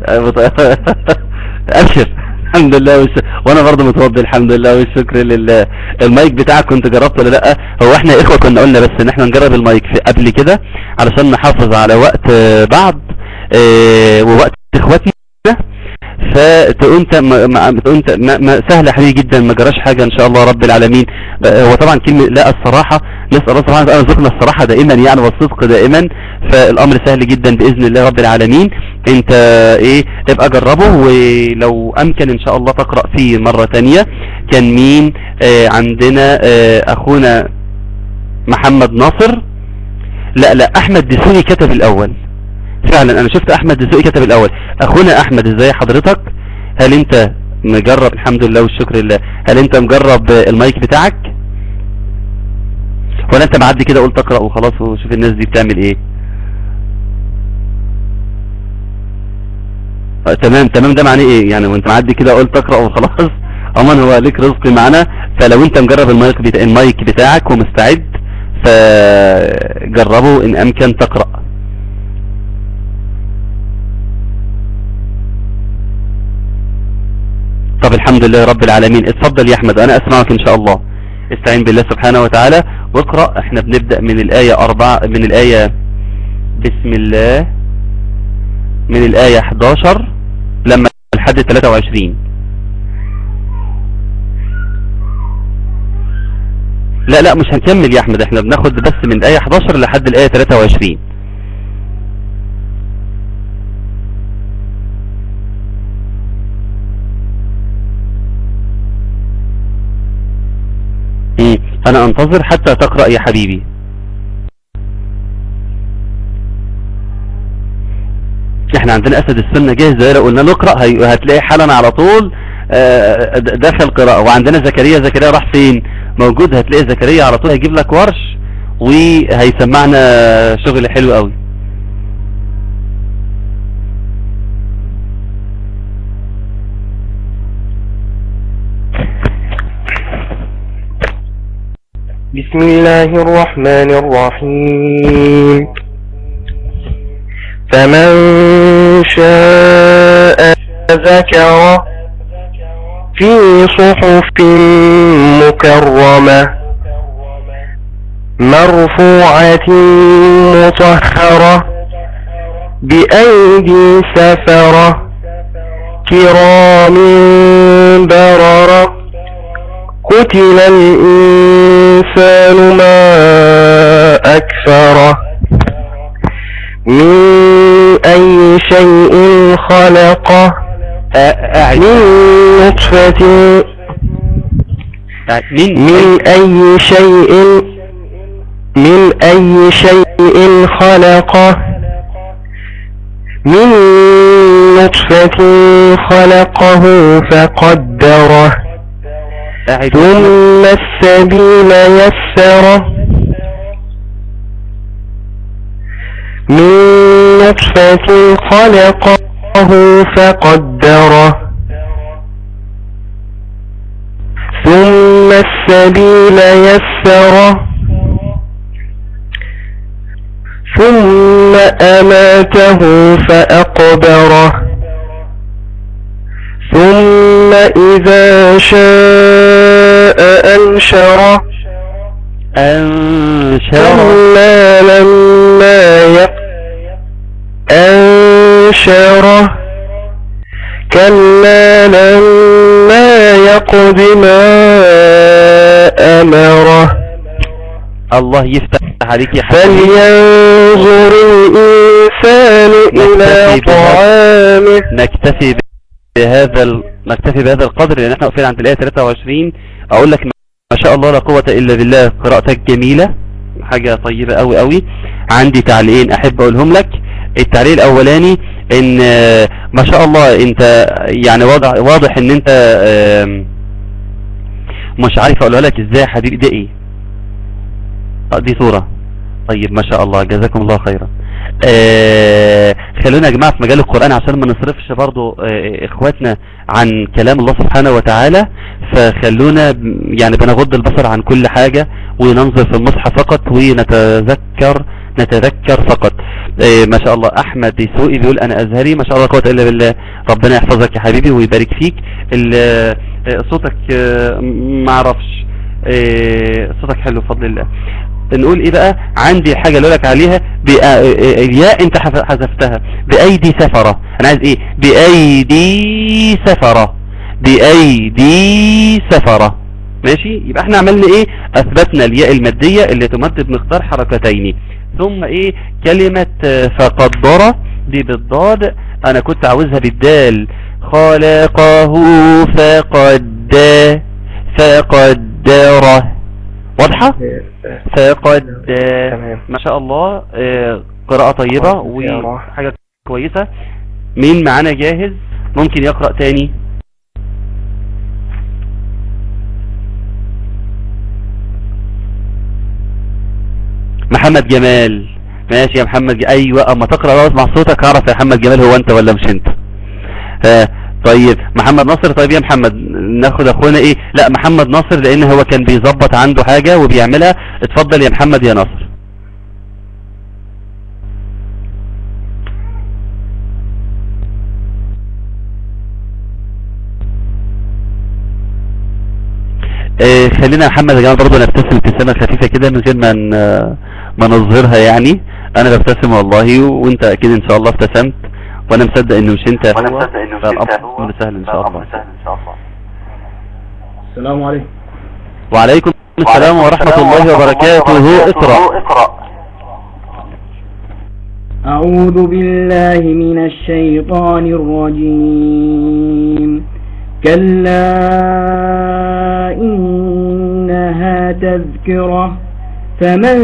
ابشر الحمد لله والش... وانا برضه متوضئ الحمد لله والشكر لله المايك بتاعك كنت جربته ولا لا هو احنا اخوة كنا قلنا بس ان احنا نجرب المايك في قبل كده علشان نحافظ على وقت آه، بعض آه، ووقت اخواتنا فتقول انت ما ما تقول انت ما ما سهل حبيبي جدا ما جراش حاجه ان شاء الله رب العالمين آه، هو طبعا كلمه لا الصراحه نسال الله سبحانه وتعالى يرزقنا الصراحه دائما يعني والصدق دائما فالامر سهل جدا باذن الله رب العالمين انت ايه ابقى جربه ولو امكن ان شاء الله تقرا فيه مره تانية كان مين آه عندنا آه اخونا محمد ناصر لا لا احمد دسوقي كتب الاول فعلا انا شفت احمد دسوقي كتب الاول اخونا احمد ازاي حضرتك هل انت مجرب الحمد لله والشكر لله هل انت مجرب المايك بتاعك ولا انت معدي كده قلت اقرا وخلاص وشوف الناس دي بتعمل ايه آه تمام تمام ده معناه ايه يعني وانت معدي كده قلت اقرا وخلاص عموما هو ليك رزق معانا فلو انت مجرب المايك بتا... المايك بتاعك ومستعد فجربه ان امكن تقرأ طب الحمد لله رب العالمين اتفضل يا احمد انا اسمعك ان شاء الله استعين بالله سبحانه وتعالى واقرأ احنا بنبدأ من الآية أربعة من الآية بسم الله من الآية 11 لما لحد 23 لا لا مش هنكمل يا احمد احنا بناخد بس من الآية 11 لحد الآية 23 مم. انا انتظر حتى تقرأ يا حبيبي احنا عندنا اسد السنة جاهز زي لو قلنا له اقرأ هي- هتلاقي حالا على طول آه، د- دخل قراءة وعندنا زكريا زكريا راح فين موجود هتلاقي زكريا على طول هيجيب لك ورش وهيسمعنا شغل حلو قوي بسم الله الرحمن الرحيم فمن شاء ذكره في صحف مكرمة مرفوعة مطهرة بأيدي سفرة كرام بررة قتل الإنسان ما أكفره من أي شيء خلقه قاعد من نطفة مين من أي شيء من أي شيء خلقه من نطفة خلقه فقدره قاعد ثم السبيل يسره من نطفة خلقه فقدره ثم السبيل يسره ثم أماته فأقبره ثم إذا شاء أنشره انشر كلا لما يق أنشره كلا لما يقض ما أمره الله يفتح عليك يا حبيبي فلينظر الإنسان إلى نكتفي بهذا. طعامه نكتفي بهذا ال... نكتفي بهذا القدر لان احنا واقفين عند الايه 23 اقول لك ما شاء الله لا قوه الا بالله قراءتك جميله حاجه طيبه قوي قوي عندي تعليقين احب اقولهم لك التعليق الاولاني ان آه، ما شاء الله انت يعني واضح واضح ان انت آم، مش عارف اقولها لك ازاي يا حبيبي ده ايه آه، دي صوره طيب ما شاء الله جزاكم الله خيرا آه خلونا يا جماعة في مجال القرآن عشان ما نصرفش برضو آه اخواتنا عن كلام الله سبحانه وتعالى فخلونا ب- يعني بنغض البصر عن كل حاجة وننظر في المصحف فقط ونتذكر نتذكر فقط آه ما شاء الله احمد دسوقي بيقول انا ازهري ما شاء الله لا قوه الا بالله ربنا يحفظك يا حبيبي ويبارك فيك ال- آه، صوتك آه، ما اعرفش آه، صوتك حلو بفضل الله نقول ايه بقى عندي حاجة اللي لك عليها بأ- الياء انت حف- حذفتها بايدي سفرة انا عايز ايه بايدي سفرة بايدي سفرة ماشي يبقى احنا عملنا ايه اثبتنا الياء المادية اللي تمد بمقدار حركتين ثم ايه كلمة آه، فقدر دي بالضاد انا كنت عاوزها بالدال خلقه فقد فقدره واضحة فقد تمام. ما شاء الله آه، قراءة طيبة وحاجة كويسة مين معانا جاهز ممكن يقرأ تاني محمد جمال ماشي يا محمد ج... ايوه اما تقرأ بقى مع صوتك اعرف يا محمد جمال هو انت ولا مش انت ها طيب محمد ناصر طيب يا محمد ناخد اخونا ايه لا محمد ناصر لان هو كان بيظبط عنده حاجة وبيعملها اتفضل يا محمد يا ناصر آه، خلينا يا محمد يا جماعه برضه نبتسم ابتسامه خفيفه كده من غير ما ن- ما نظهرها يعني انا ببتسم والله وانت اكيد ان شاء الله ابتسمت وانا مصدق انه مش انت وانا هو مصدق انه مش انت فالامر هو سهل ان شاء الله سهل ان شاء الله السلام عليكم وعليكم السلام ورحمه الله وبركاته اقرا اقرا أعوذ بالله من الشيطان الرجيم كلا إنها تذكرة فمن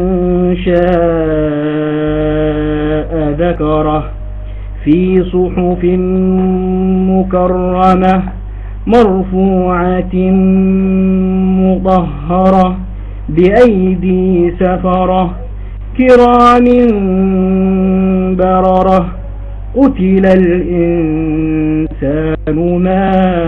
شاء ذكره في صحف مكرمة مرفوعة مطهرة بأيدي سفرة كرام بررة قتل الإنسان ما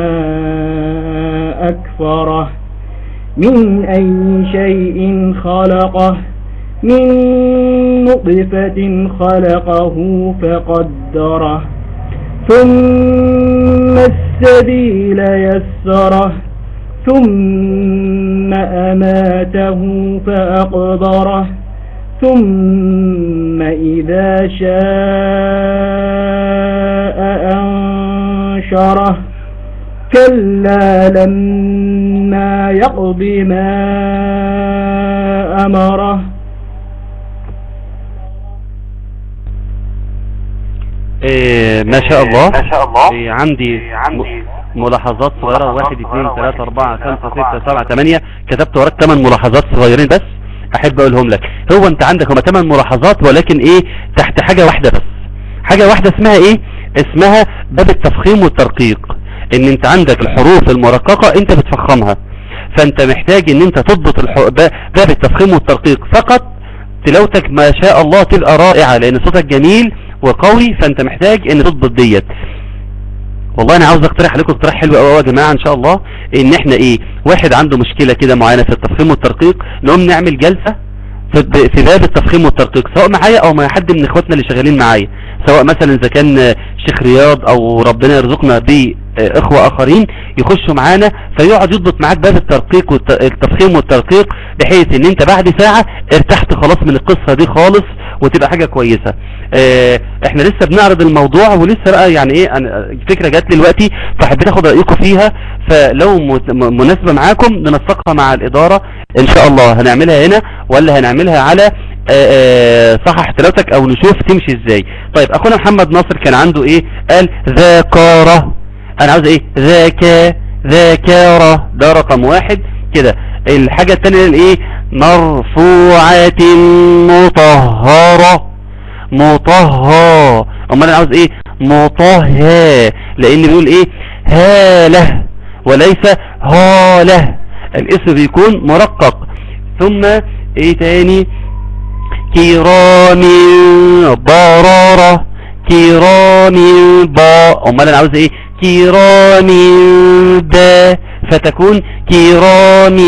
أكفره من أي شيء خلقه من نطفة خلقه فقدره ثم السبيل يسره ثم أماته فأقبره ثم إذا شاء أنشره كلا لما يقض ما أمره إيه ما شاء الله ما شاء الله إيه عندي عندي م- ملاحظات صغيرة ملاحظات واحد اثنين صغيرة، ثلاثة واحد، أربعة اثنين، خمسة ثلاثة، ستة سبعة أربعة، ثمانية كتبت وراك ثمان ملاحظات صغيرين بس أحب أقولهم لك هو أنت عندك هما ثمان ملاحظات ولكن إيه تحت حاجة واحدة بس حاجة واحدة اسمها إيه اسمها باب التفخيم والترقيق إن أنت عندك الحروف المرققة أنت بتفخمها فأنت محتاج إن أنت تضبط الح... ب- باب التفخيم والترقيق فقط تلاوتك ما شاء الله تبقى رائعة لأن صوتك جميل وقوي فأنت محتاج إن تضبط ديت والله انا عاوز اقترح عليكم اقتراح حلو قوي يا جماعه ان شاء الله ان احنا ايه واحد عنده مشكله كده معينه في التفخيم والترقيق نقوم نعمل جلسه في في باب التفخيم والترقيق سواء معايا او مع حد من اخواتنا اللي شغالين معايا سواء مثلا اذا كان آه، شيخ رياض او ربنا يرزقنا باخوه اخرين يخشوا معانا فيقعد يضبط معاك باب الترقيق والتفخيم والترقيق بحيث ان انت بعد ساعه ارتحت خلاص من القصه دي خالص وتبقى حاجه كويسه آه، احنا لسه بنعرض الموضوع ولسه بقى يعني ايه أنا الفكره جات لي دلوقتي فحبيت اخد رايكم فيها فلو مت- م- مناسبه معاكم ننسقها مع الاداره ان شاء الله هنعملها هنا ولا هنعملها على آه، آه، صحح تلاوتك او نشوف تمشي ازاي طيب اخونا محمد ناصر كان عنده ايه قال ذاكره انا عاوز ايه ذاكا ذاكره ده رقم واحد كده الحاجة التانية الايه مرفوعة مطهرة مطهى امال انا عاوز ايه مطهى لان بيقول ايه هاله وليس هاله الاسم بيكون مرقق ثم ايه تاني كرام بررة كرام با امال انا عاوز ايه كرام با فتكون كرام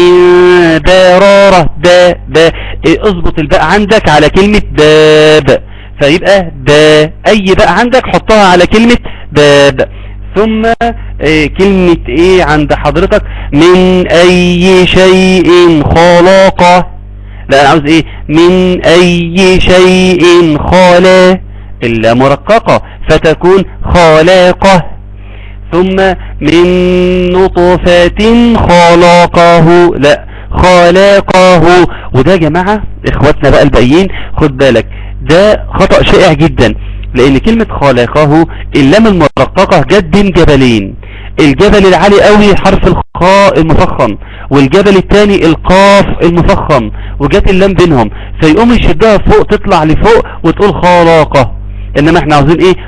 بررة با با إيه اظبط الباء عندك على كلمة باب فيبقى با اي باء عندك حطها على كلمة باب ثم إيه كلمة ايه عند حضرتك من اي شيء خلقه لا انا عاوز ايه من اي شيء خلا الا مرققة فتكون خلاقه ثم من نطفة خلقه لا خلقه وده يا جماعة اخواتنا بقى الباقيين خد بالك ده خطأ شائع جدا لان كلمة خلقه اللام المرققة جت بين جبلين الجبل العالي قوي حرف الخاء المفخم والجبل الثاني القاف المفخم وجت اللام بينهم فيقوم يشدها فوق تطلع لفوق وتقول خلاقة انما احنا عاوزين ايه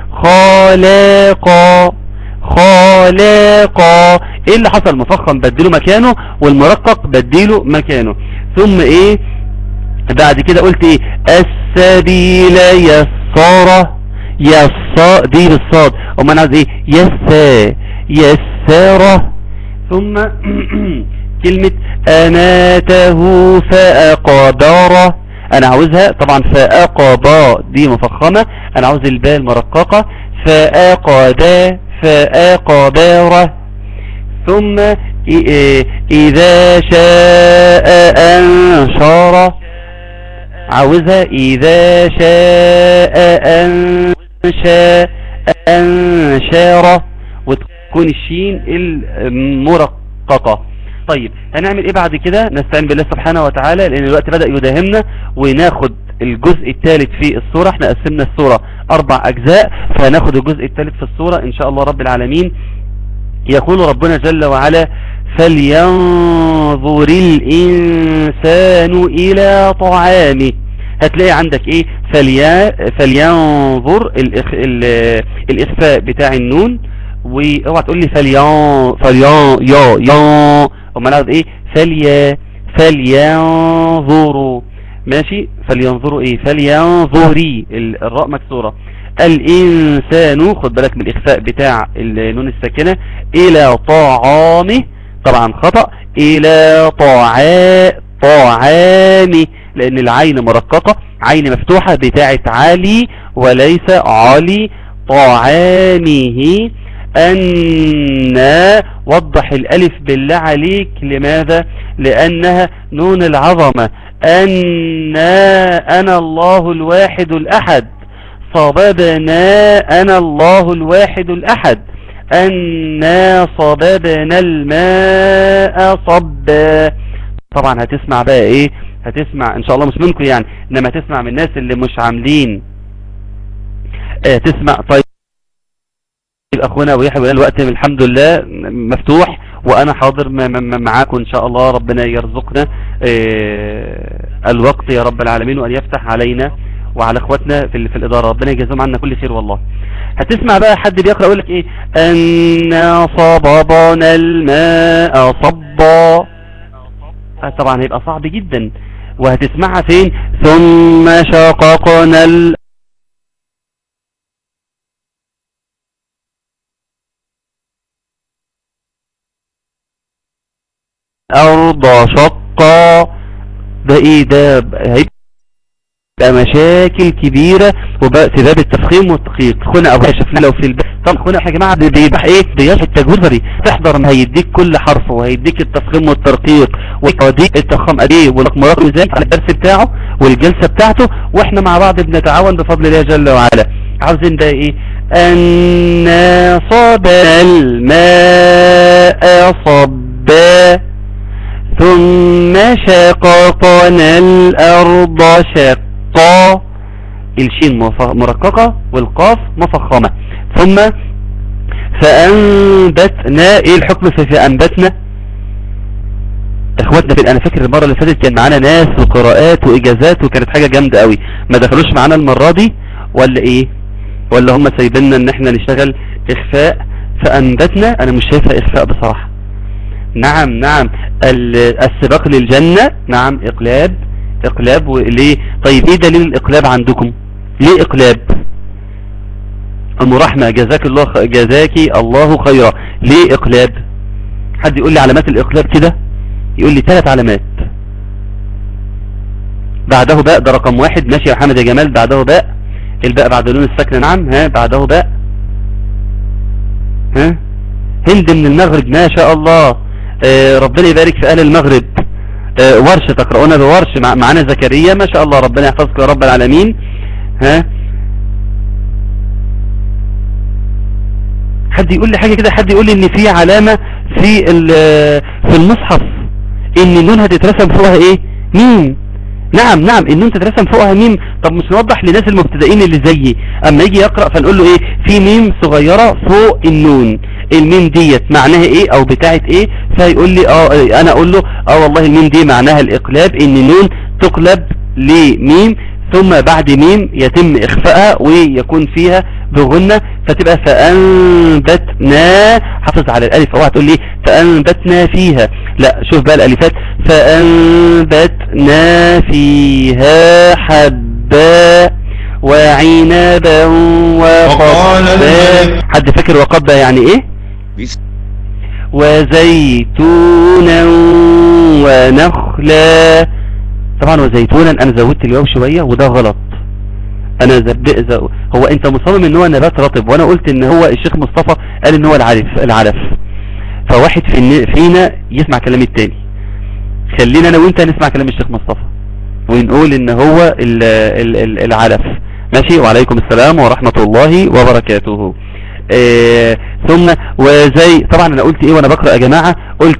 خلاقة خلاقة ايه اللي حصل مفخم بديله مكانه والمرقق بديله مكانه ثم ايه بعد كده قلت ايه السبيل يسارة يسا دي بالصاد وما انا عاوز ايه يسا يسارة ثم كلمة اماته فاقدره انا عاوزها طبعا فاقبا دي مفخمة انا عاوز الباء المرققة فاقدا فاقدره ثم إ- اذا شاء انشره عاوزها اذا شاء انشا انشاره وتكون الشين المرققة طيب هنعمل ايه بعد كده نستعين بالله سبحانه وتعالى لان الوقت بدأ يداهمنا وناخد الجزء الثالث في السورة احنا قسمنا السورة اربع اجزاء فهناخد الجزء الثالث في السورة ان شاء الله رب العالمين يقول ربنا جل وعلا فلينظر الإنسان إلى طعامه هتلاقي عندك ايه فليا فلينظر الإخ... ال... الإخفاء بتاع النون واوعى تقول لي فليان فليان يا يا امال اقعد ايه فليا فلينظروا ماشي فلينظروا ايه فلينظري ال- الراء مكسورة الانسان خد بالك من الاخفاء بتاع النون الساكنة الى طعامه طبعا خطأ الى طعا طعامه لان العين مرققة عين مفتوحة بتاعت علي وليس علي طعامه أن وضح الألف بالله عليك لماذا لأنها نون العظمة أن أنا الله الواحد الأحد صببنا أنا الله الواحد الأحد أنا صببنا الماء صبا طبعا هتسمع بقى ايه هتسمع ان شاء الله مش منكم يعني انما هتسمع من الناس اللي مش عاملين آه تسمع طيب اخونا ويحيى الوقت الحمد لله مفتوح وانا حاضر م- م- معاكم ان شاء الله ربنا يرزقنا آه، الوقت يا رب العالمين وان يفتح علينا وعلى اخواتنا في, ال- في الاداره ربنا يجازيهم عنا كل خير والله هتسمع بقى حد بيقرا يقول لك ايه ان صببنا الماء صبا آه، طبعا هيبقى صعب جدا وهتسمعها فين ثم شققنا ال الأرض شقا ده ايه ده ب- هيبقى مشاكل كبيرة وبقى في باب التفخيم والتدقيق اخونا ابو شفنا لو في الباب طب اخونا يا جماعة بي- بيبقى ايه بيشرح التجويد تحضر ما هيديك كل حرف وهيديك التفخيم والترقيق ويديك التخم قد ايه والمراقب ازاي على الدرس بتاعه والجلسة بتاعته واحنا مع بعض بنتعاون بفضل الله جل وعلا عاوزين بقى ايه أنا صب الماء صبا ثم شققنا الأرض شقا الشين مف- مرققة والقاف مفخمة ثم فأنبتنا ايه الحكم في فأنبتنا اخواتنا في انا فاكر المرة اللي فاتت كان معانا ناس وقراءات واجازات وكانت حاجة جامدة قوي ما دخلوش معانا المرة دي ولا ايه ولا هم سايبيننا ان احنا نشتغل اخفاء فانبتنا انا مش شايفها اخفاء بصراحة نعم نعم ال- السباق للجنة نعم اقلاب اقلاب وليه طيب ايه دليل الاقلاب عندكم ليه اقلاب ام رحمة جزاك الله خ- جزاكي الله خيرا ليه اقلاب حد يقول لي علامات الاقلاب كده يقول لي ثلاث علامات بعده باء ده رقم واحد ماشي يا محمد يا جمال بعده باء الباء بعد اللون الساكنة نعم ها بعده باء ها هند من المغرب ما شاء الله آه ربنا يبارك في اهل المغرب آه ورش تقرؤون بورش مع معانا زكريا ما شاء الله ربنا يحفظك يا رب العالمين ها حد يقول لي حاجة كده حد يقول لي ان في علامة في ال- في المصحف ان النون هتترسم فوقها ايه ميم نعم نعم النون تترسم فوقها ميم طب مش نوضح لناس المبتدئين اللي زيي اما يجي يقرأ فنقول له ايه في ميم صغيرة فوق النون الميم ديت معناها ايه او بتاعت ايه فيقول لي اه انا اقول له اه والله الميم دي معناها الاقلاب ان النون تقلب لميم ثم بعد ميم يتم اخفائها ويكون فيها بغنة فتبقى فأنبتنا حافظ على الالف اوعى تقول لي فأنبتنا فيها لا شوف بقى الالفات فأنبتنا فيها حبا وعنبا وقال وقبا الملك حد فاكر وقبا يعني ايه بسم وزيتونا ونخلا طبعا وزيتونا انا زودت الواو شوية وده غلط انا زب... ز... هو انت مصمم ان هو نبات رطب وانا قلت ان هو الشيخ مصطفى قال ان هو العلف العلف فواحد في الن- فينا يسمع كلام التاني خلينا انا وانت نسمع كلام الشيخ مصطفى ونقول ان هو ال... ال... ال... العلف ماشي وعليكم السلام ورحمة الله وبركاته آه ثم وزي طبعا انا قلت ايه وانا بقرأ يا جماعة قلت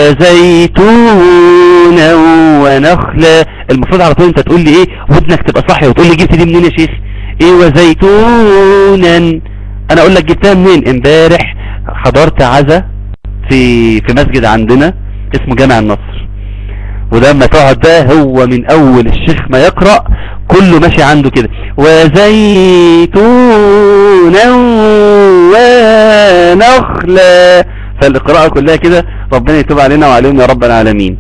وزيتونا ونخلا المفروض على طول انت تقول لي ايه ودنك تبقى صحي وتقول لي جبت دي منين يا شيخ ايه وزيتونا انا اقول لك جبتها منين امبارح حضرت عزا في في مسجد عندنا اسمه جامع النصر وده لما تقعد بقى هو من اول الشيخ ما يقرأ كله ماشي عنده كده وزيتونا ونخلا نخلا فالقراءة كلها كده ربنا يتوب علينا وعليهم يا رب العالمين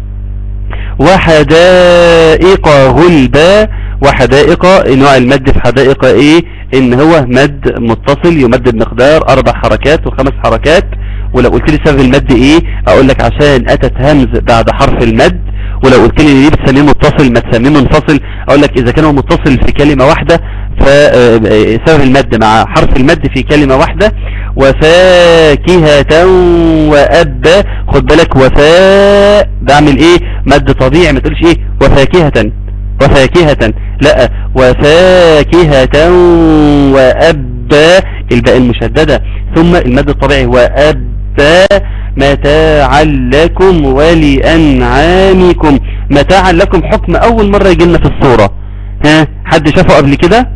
وحدائق غلبا وحدائق نوع المد في حدائق ايه ان هو مد متصل يمد بمقدار اربع حركات وخمس حركات ولو قلت لي سبب المد ايه اقول لك عشان اتت همز بعد حرف المد ولو قلت لي ليه بتسميه متصل ما تسميه منفصل اقول لك اذا كان هو متصل في كلمة واحدة فسبب المد مع حرف المد في كلمة واحدة وفاكهة وأبا خد بالك وفاء بعمل ايه مد طبيعي ما تقولش ايه وفاكهة وفاكهة لا وفاكهة وأبا الباء المشددة ثم المد الطبيعي وأبا متاعا لكم ولأنعامكم متاعا لكم حكم أول مرة يجي لنا في الصورة ها حد شافه قبل كده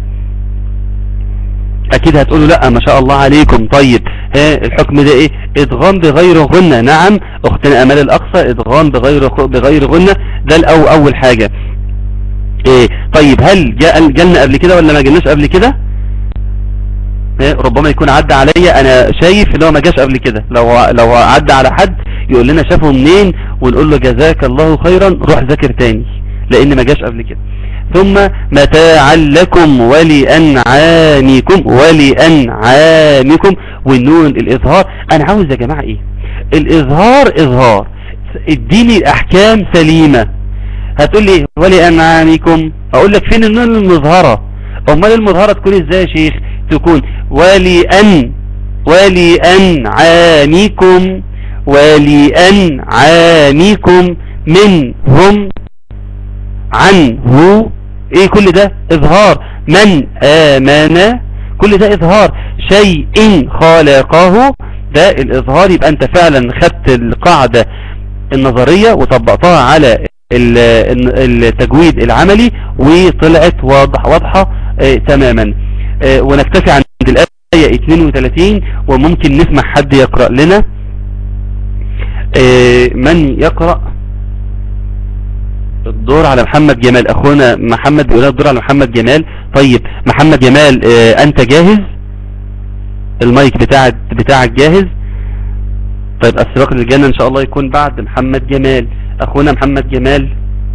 اكيد هتقولوا لا ما شاء الله عليكم طيب ها الحكم ده ايه ادغام بغير غنة نعم اختنا امال الاقصى ادغام بغير بغير غنة ده الاول اول حاجة ايه طيب هل جاء جالنا قبل كده ولا ما جالناش قبل كده ها ربما يكون عدى عليا انا شايف ان هو ما جاش قبل كده لو لو عدى على حد يقول لنا شافه منين ونقول له جزاك الله خيرا روح ذاكر تاني لان ما جاش قبل كده ثم متاعا لكم ولأنعامكم ولأنعامكم والنون الإظهار أنا عاوز يا جماعة إيه الإظهار إظهار اديني أحكام سليمة هتقول لي ولأنعامكم أقول لك فين النون المظهرة أمال المظهرة تكون إزاي يا شيخ تكون ولأن ولأنعامكم ولأنعامكم منهم عنه ايه كل ده اظهار من امن كل ده اظهار شيء خلقه ده الاظهار يبقى انت فعلا خدت القاعدة النظرية وطبقتها على التجويد العملي وطلعت واضح واضحة اه تماما اه ونكتفي عند الآية 32 وممكن نسمع حد يقرأ لنا اه من يقرأ الدور على محمد جمال اخونا محمد بيقول الدور على محمد جمال طيب محمد جمال اه انت جاهز المايك بتاعك بتاعك جاهز طيب السباق للجنة ان شاء الله يكون بعد محمد جمال اخونا محمد جمال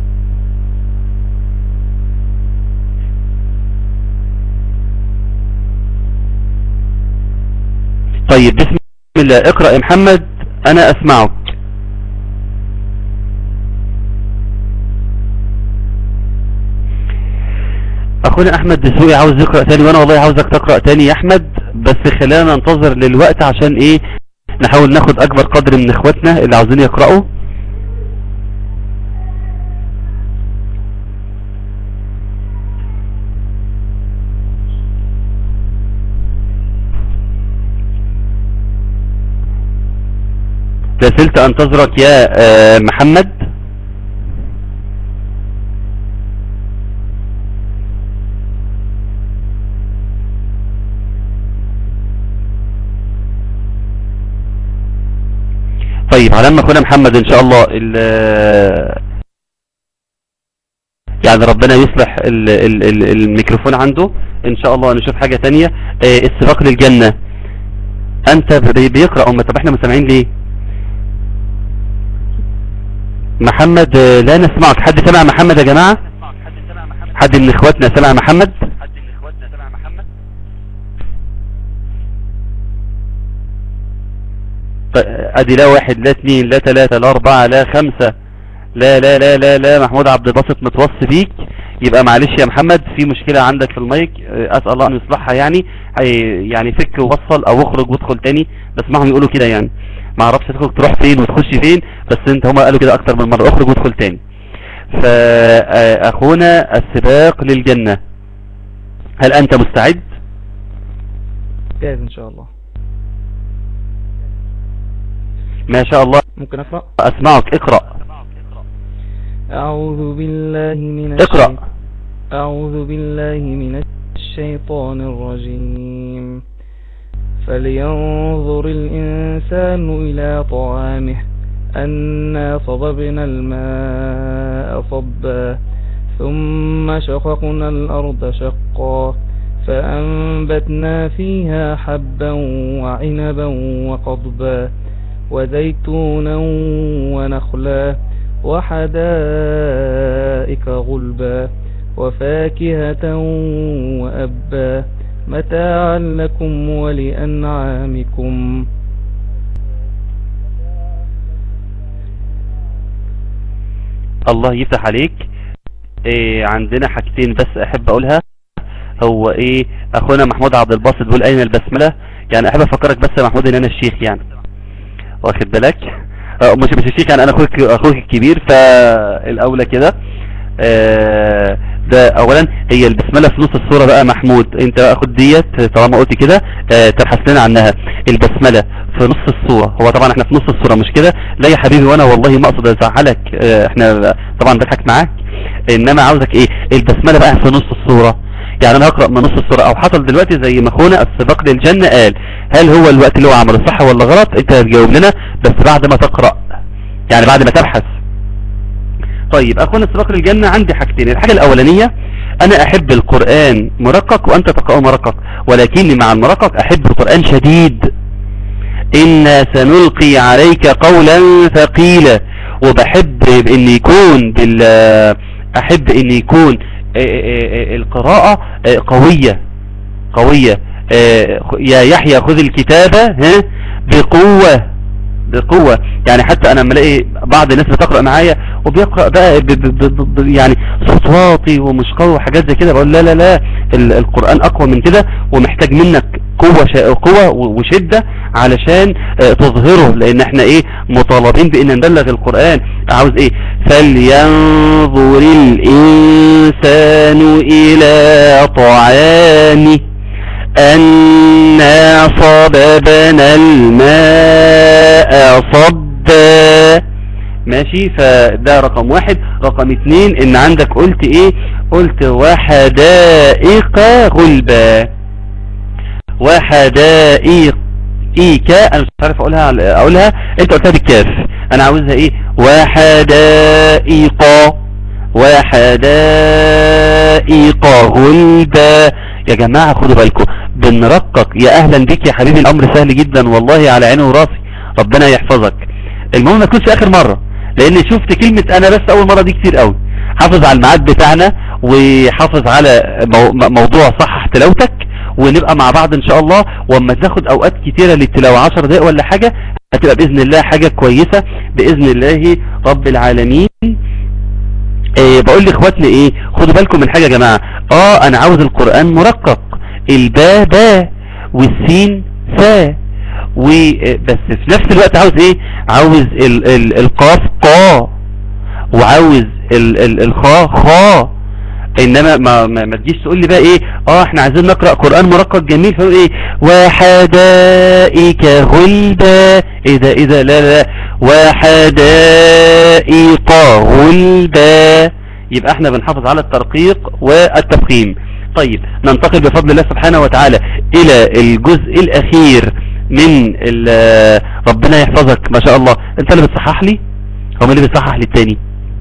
طيب بسم الله اقرأ يا محمد انا اسمعك اخونا احمد دسوقي عاوز يقرأ تاني وانا والله عاوزك تقرأ تاني يا احمد بس خلينا ننتظر للوقت عشان ايه نحاول ناخد اكبر قدر من اخواتنا اللي عاوزين يقرأوا لازلت انتظرك يا آه محمد طيب على ما اخونا محمد ان شاء الله يعني ربنا يصلح ال ال ال الميكروفون عنده ان شاء الله نشوف حاجة تانية اه السباق للجنة انت بيقرأ امة طب احنا مسامعين ليه محمد اه لا نسمعك حد سمع محمد يا جماعة حد من اخواتنا سمع محمد ادي لا واحد لا اثنين لا ثلاثة لا اربعة لا خمسة لا لا لا لا لا محمود عبد الباسط متوصي بيك يبقى معلش يا محمد في مشكلة عندك في المايك اسأل الله ان يصلحها يعني يعني فك ووصل او اخرج وادخل تاني بسمعهم يقولوا كده يعني ما اعرفش تخرج تروح فين وتخش فين بس انت هما قالوا كده اكتر من مرة اخرج وادخل تاني فاخونا السباق للجنة هل انت مستعد جاهز ان شاء الله ما شاء الله ممكن اقرأ اسمعك اقرأ اعوذ بالله من اقرأ الشيط- اعوذ بالله من الشيطان الرجيم فلينظر الانسان الى طعامه أنا صببنا الماء صبا ثم شققنا الأرض شقا فأنبتنا فيها حبا وعنبا وقضبا وزيتونا ونخلا وحدائق غلبا وفاكهة وأبا متاعا لكم ولأنعامكم الله يفتح عليك إيه عندنا حاجتين بس احب اقولها هو ايه اخونا محمود عبد الباسط بيقول اين البسملة يعني احب افكرك بس يا محمود ان انا الشيخ يعني واخد بالك آه، مش مش الشيخ يعني انا اخوك اخوك الكبير فالاولى كده آه، ده اولا هي البسمله في نص الصوره بقى محمود انت بقى خد ديت طالما قلت كده آه، تبحث لنا عنها البسمله في نص الصوره هو طبعا احنا في نص الصوره مش كده لا يا حبيبي وانا والله ما اقصد ازعلك آه، احنا طبعا بضحك معاك انما عاوزك ايه البسمله بقى في نص الصوره يعني انا هقرا من نص الصوره او حصل دلوقتي زي ما اخونا السباق للجنه قال هل هو الوقت اللي هو عمله صح ولا غلط انت هتجاوب لنا بس بعد ما تقرا يعني بعد ما تبحث طيب اخونا السباق للجنة عندي حاجتين الحاجة الاولانية انا احب القرآن مرقق وانت تقرأه مرقق ولكني مع المرقق احب القرآن شديد إنا سنلقي عليك قولا ثقيلا وبحب ان يكون بال احب ان يكون آه، آه، آه، القراءة آه، قوية قوية آه، يا يحيى خذ الكتابة ها بقوة بقوة يعني حتى انا لما الاقي بعض الناس بتقرأ معايا وبيقرأ بقى ب ب ب ب يعني صوت واطي ومش قوي وحاجات زي كده بقول لا لا لا ال- القرآن اقوى من كده ومحتاج منك قوة شا- قوة و- وشدة علشان آه، تظهره لان احنا ايه مطالبين بان نبلغ القرآن عاوز ايه فلينظر الانسان الى طعامه أنا صببنا الماء صبا ماشي فده رقم واحد رقم اتنين ان عندك قلت ايه قلت وحدائق غلبا وحدائق ايكا انا مش عارف اقولها على- اقولها انت قلتها بالكاف انا عاوزها ايه وحدائق وحدائق غلبا يا جماعة خدوا بالكم بنرقق يا اهلا بك يا حبيبي الامر سهل جدا والله على عيني وراسي ربنا يحفظك المهم ما تكونش اخر مرة لان شفت كلمة انا بس اول مرة دي كتير قوي حافظ على الميعاد بتاعنا وحافظ على مو- موضوع صحح تلاوتك ونبقى مع بعض ان شاء الله واما تاخد اوقات كتيرة للتلاوة 10 دقايق ولا حاجة هتبقى باذن الله حاجة كويسة باذن الله رب العالمين إيه بقول لاخواتنا ايه خدوا بالكم من حاجة يا جماعة اه انا عاوز القرآن مرقق الباء باء والسين فا وبس في نفس الوقت عاوز ايه عاوز ال ال القاف قا وعاوز ال ال الخاء خا انما ما, ما, ما تجيش تقول لي بقى ايه اه احنا عايزين نقرأ قرآن مرقق جميل فيقول ايه وحدائك غلبا ايه ده ايه ده لا لا لا وحدائق غلبا يبقى احنا بنحافظ على الترقيق والتفخيم طيب ننتقل بفضل الله سبحانه وتعالى الى الجزء الاخير من ال- ربنا يحفظك ما شاء الله انت اللي بتصحح لي هو مين اللي بيصحح لي التاني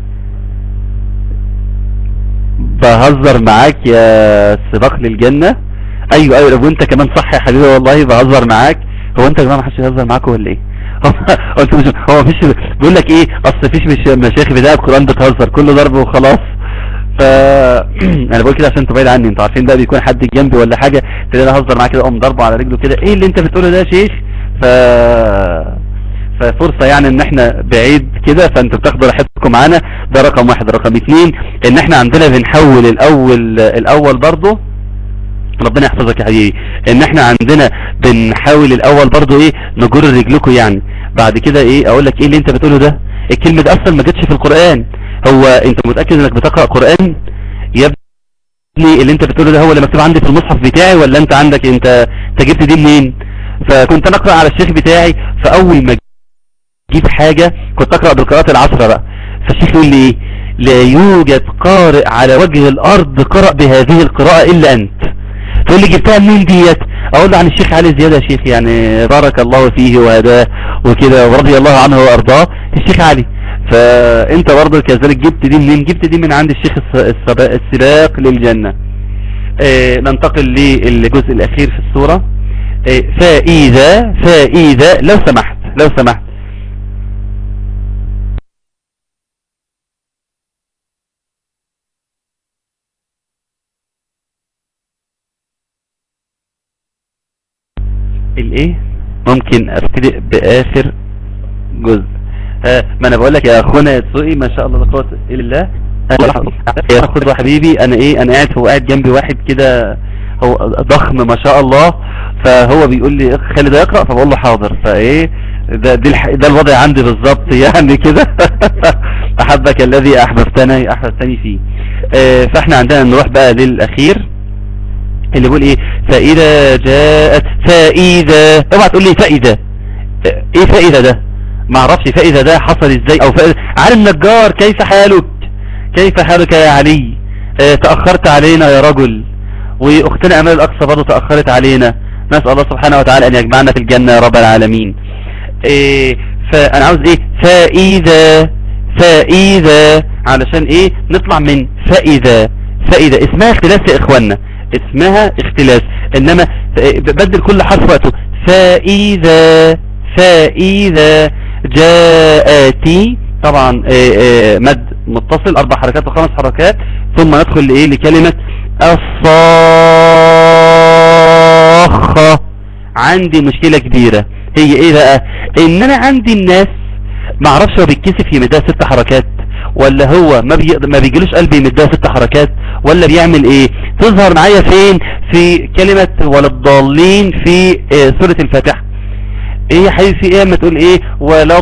بهزر معاك يا سباق للجنة ايوه ايوه طب وانت كمان صح يا حبيبي والله بهزر معاك هو انت يا جماعه ما حدش يهزر معاك ولا ايه هو انت مش هو مفيش بيقول لك ايه اصل مفيش مش مشايخ بدايه القران بتهزر كله ضرب وخلاص ف انا بقول كده عشان تبعد عني انتوا عارفين بقى بيكون حد جنبي ولا حاجه تلاقيني اهزر معاه كده اقوم ضربه على رجله كده ايه اللي انت بتقوله ده يا شيخ ف ففرصة يعني ان احنا بعيد كده فانتوا بتاخدوا راحتكم معانا ده رقم واحد رقم اتنين ان احنا عندنا بنحول الاول الاول برضو ربنا يحفظك يا حبيبي ان احنا عندنا بنحاول الاول برضو ايه نجر رجلكم يعني بعد كده ايه اقول لك ايه اللي انت بتقوله ده الكلمة دي اصلا ما جاتش في القرآن هو انت متأكد انك بتقرأ قرآن يا ابني اللي انت بتقوله ده هو اللي مكتوب عندي في المصحف بتاعي ولا انت عندك انت انت جبت دي منين فكنت انا اقرأ على الشيخ بتاعي فاول ما اجيب حاجة كنت اقرأ بالقراءات العشرة بقى فالشيخ يقول لي ايه لا يوجد قارئ على وجه الارض قرأ بهذه القراءة الا انت تقول لي جبتها منين ديت اقول له عن الشيخ علي زيادة يا شيخ يعني بارك الله فيه وهداه وكده ورضي الله عنه وارضاه الشيخ علي فانت برضه كذلك جبت دي منين جبت دي من عند الشيخ الس- السبا- السباق للجنة آه ننتقل للجزء الاخير في السورة آه فاذا فاذا لو سمحت لو سمحت الايه ممكن ابتدئ باخر جزء ها ما انا بقول لك يا اخونا يتسوقي ما شاء الله لا قوه الا بالله يا خد حبيبي انا ايه انا قاعد هو قاعد جنبي واحد كده هو ضخم ما شاء الله فهو بيقول لي خالد يقرا فبقول له حاضر فايه ده دي الح... ده الوضع عندي بالظبط يعني كده احبك الذي احببتني احببتني فيه آه فاحنا عندنا نروح بقى للاخير اللي بيقول ايه فاذا جاءت فاذا اوعى تقول لي فاذا ايه فاذا ده ما اعرفش فاذا ده حصل ازاي او فاذا علي النجار كيف حالك كيف حالك يا علي اه تأخرت علينا يا رجل واختنا امال الاقصى برضه تأخرت علينا نسأل الله سبحانه وتعالى ان يجمعنا في الجنة يا رب العالمين ايه فانا عاوز ايه فاذا فاذا علشان ايه نطلع من فاذا فاذا اسمها اختلاس يا اخوانا اسمها اختلاس انما بدل كل حرف وقته فاذا فاذا جاءتي طبعا آآ آآ مد متصل اربع حركات وخمس حركات ثم ندخل لايه لكلمة الصاخة عندي مشكلة كبيرة هي ايه بقى ان انا عندي الناس ما اعرفش هو بيتكسف يمدها ست حركات ولا هو ما, بي... ما بيجيلوش قلب يمدها ست حركات ولا بيعمل ايه تظهر معايا فين في كلمة ولا الضالين في آه سورة الفاتحة ايه يا حبيبي في ايه ما تقول ايه ولا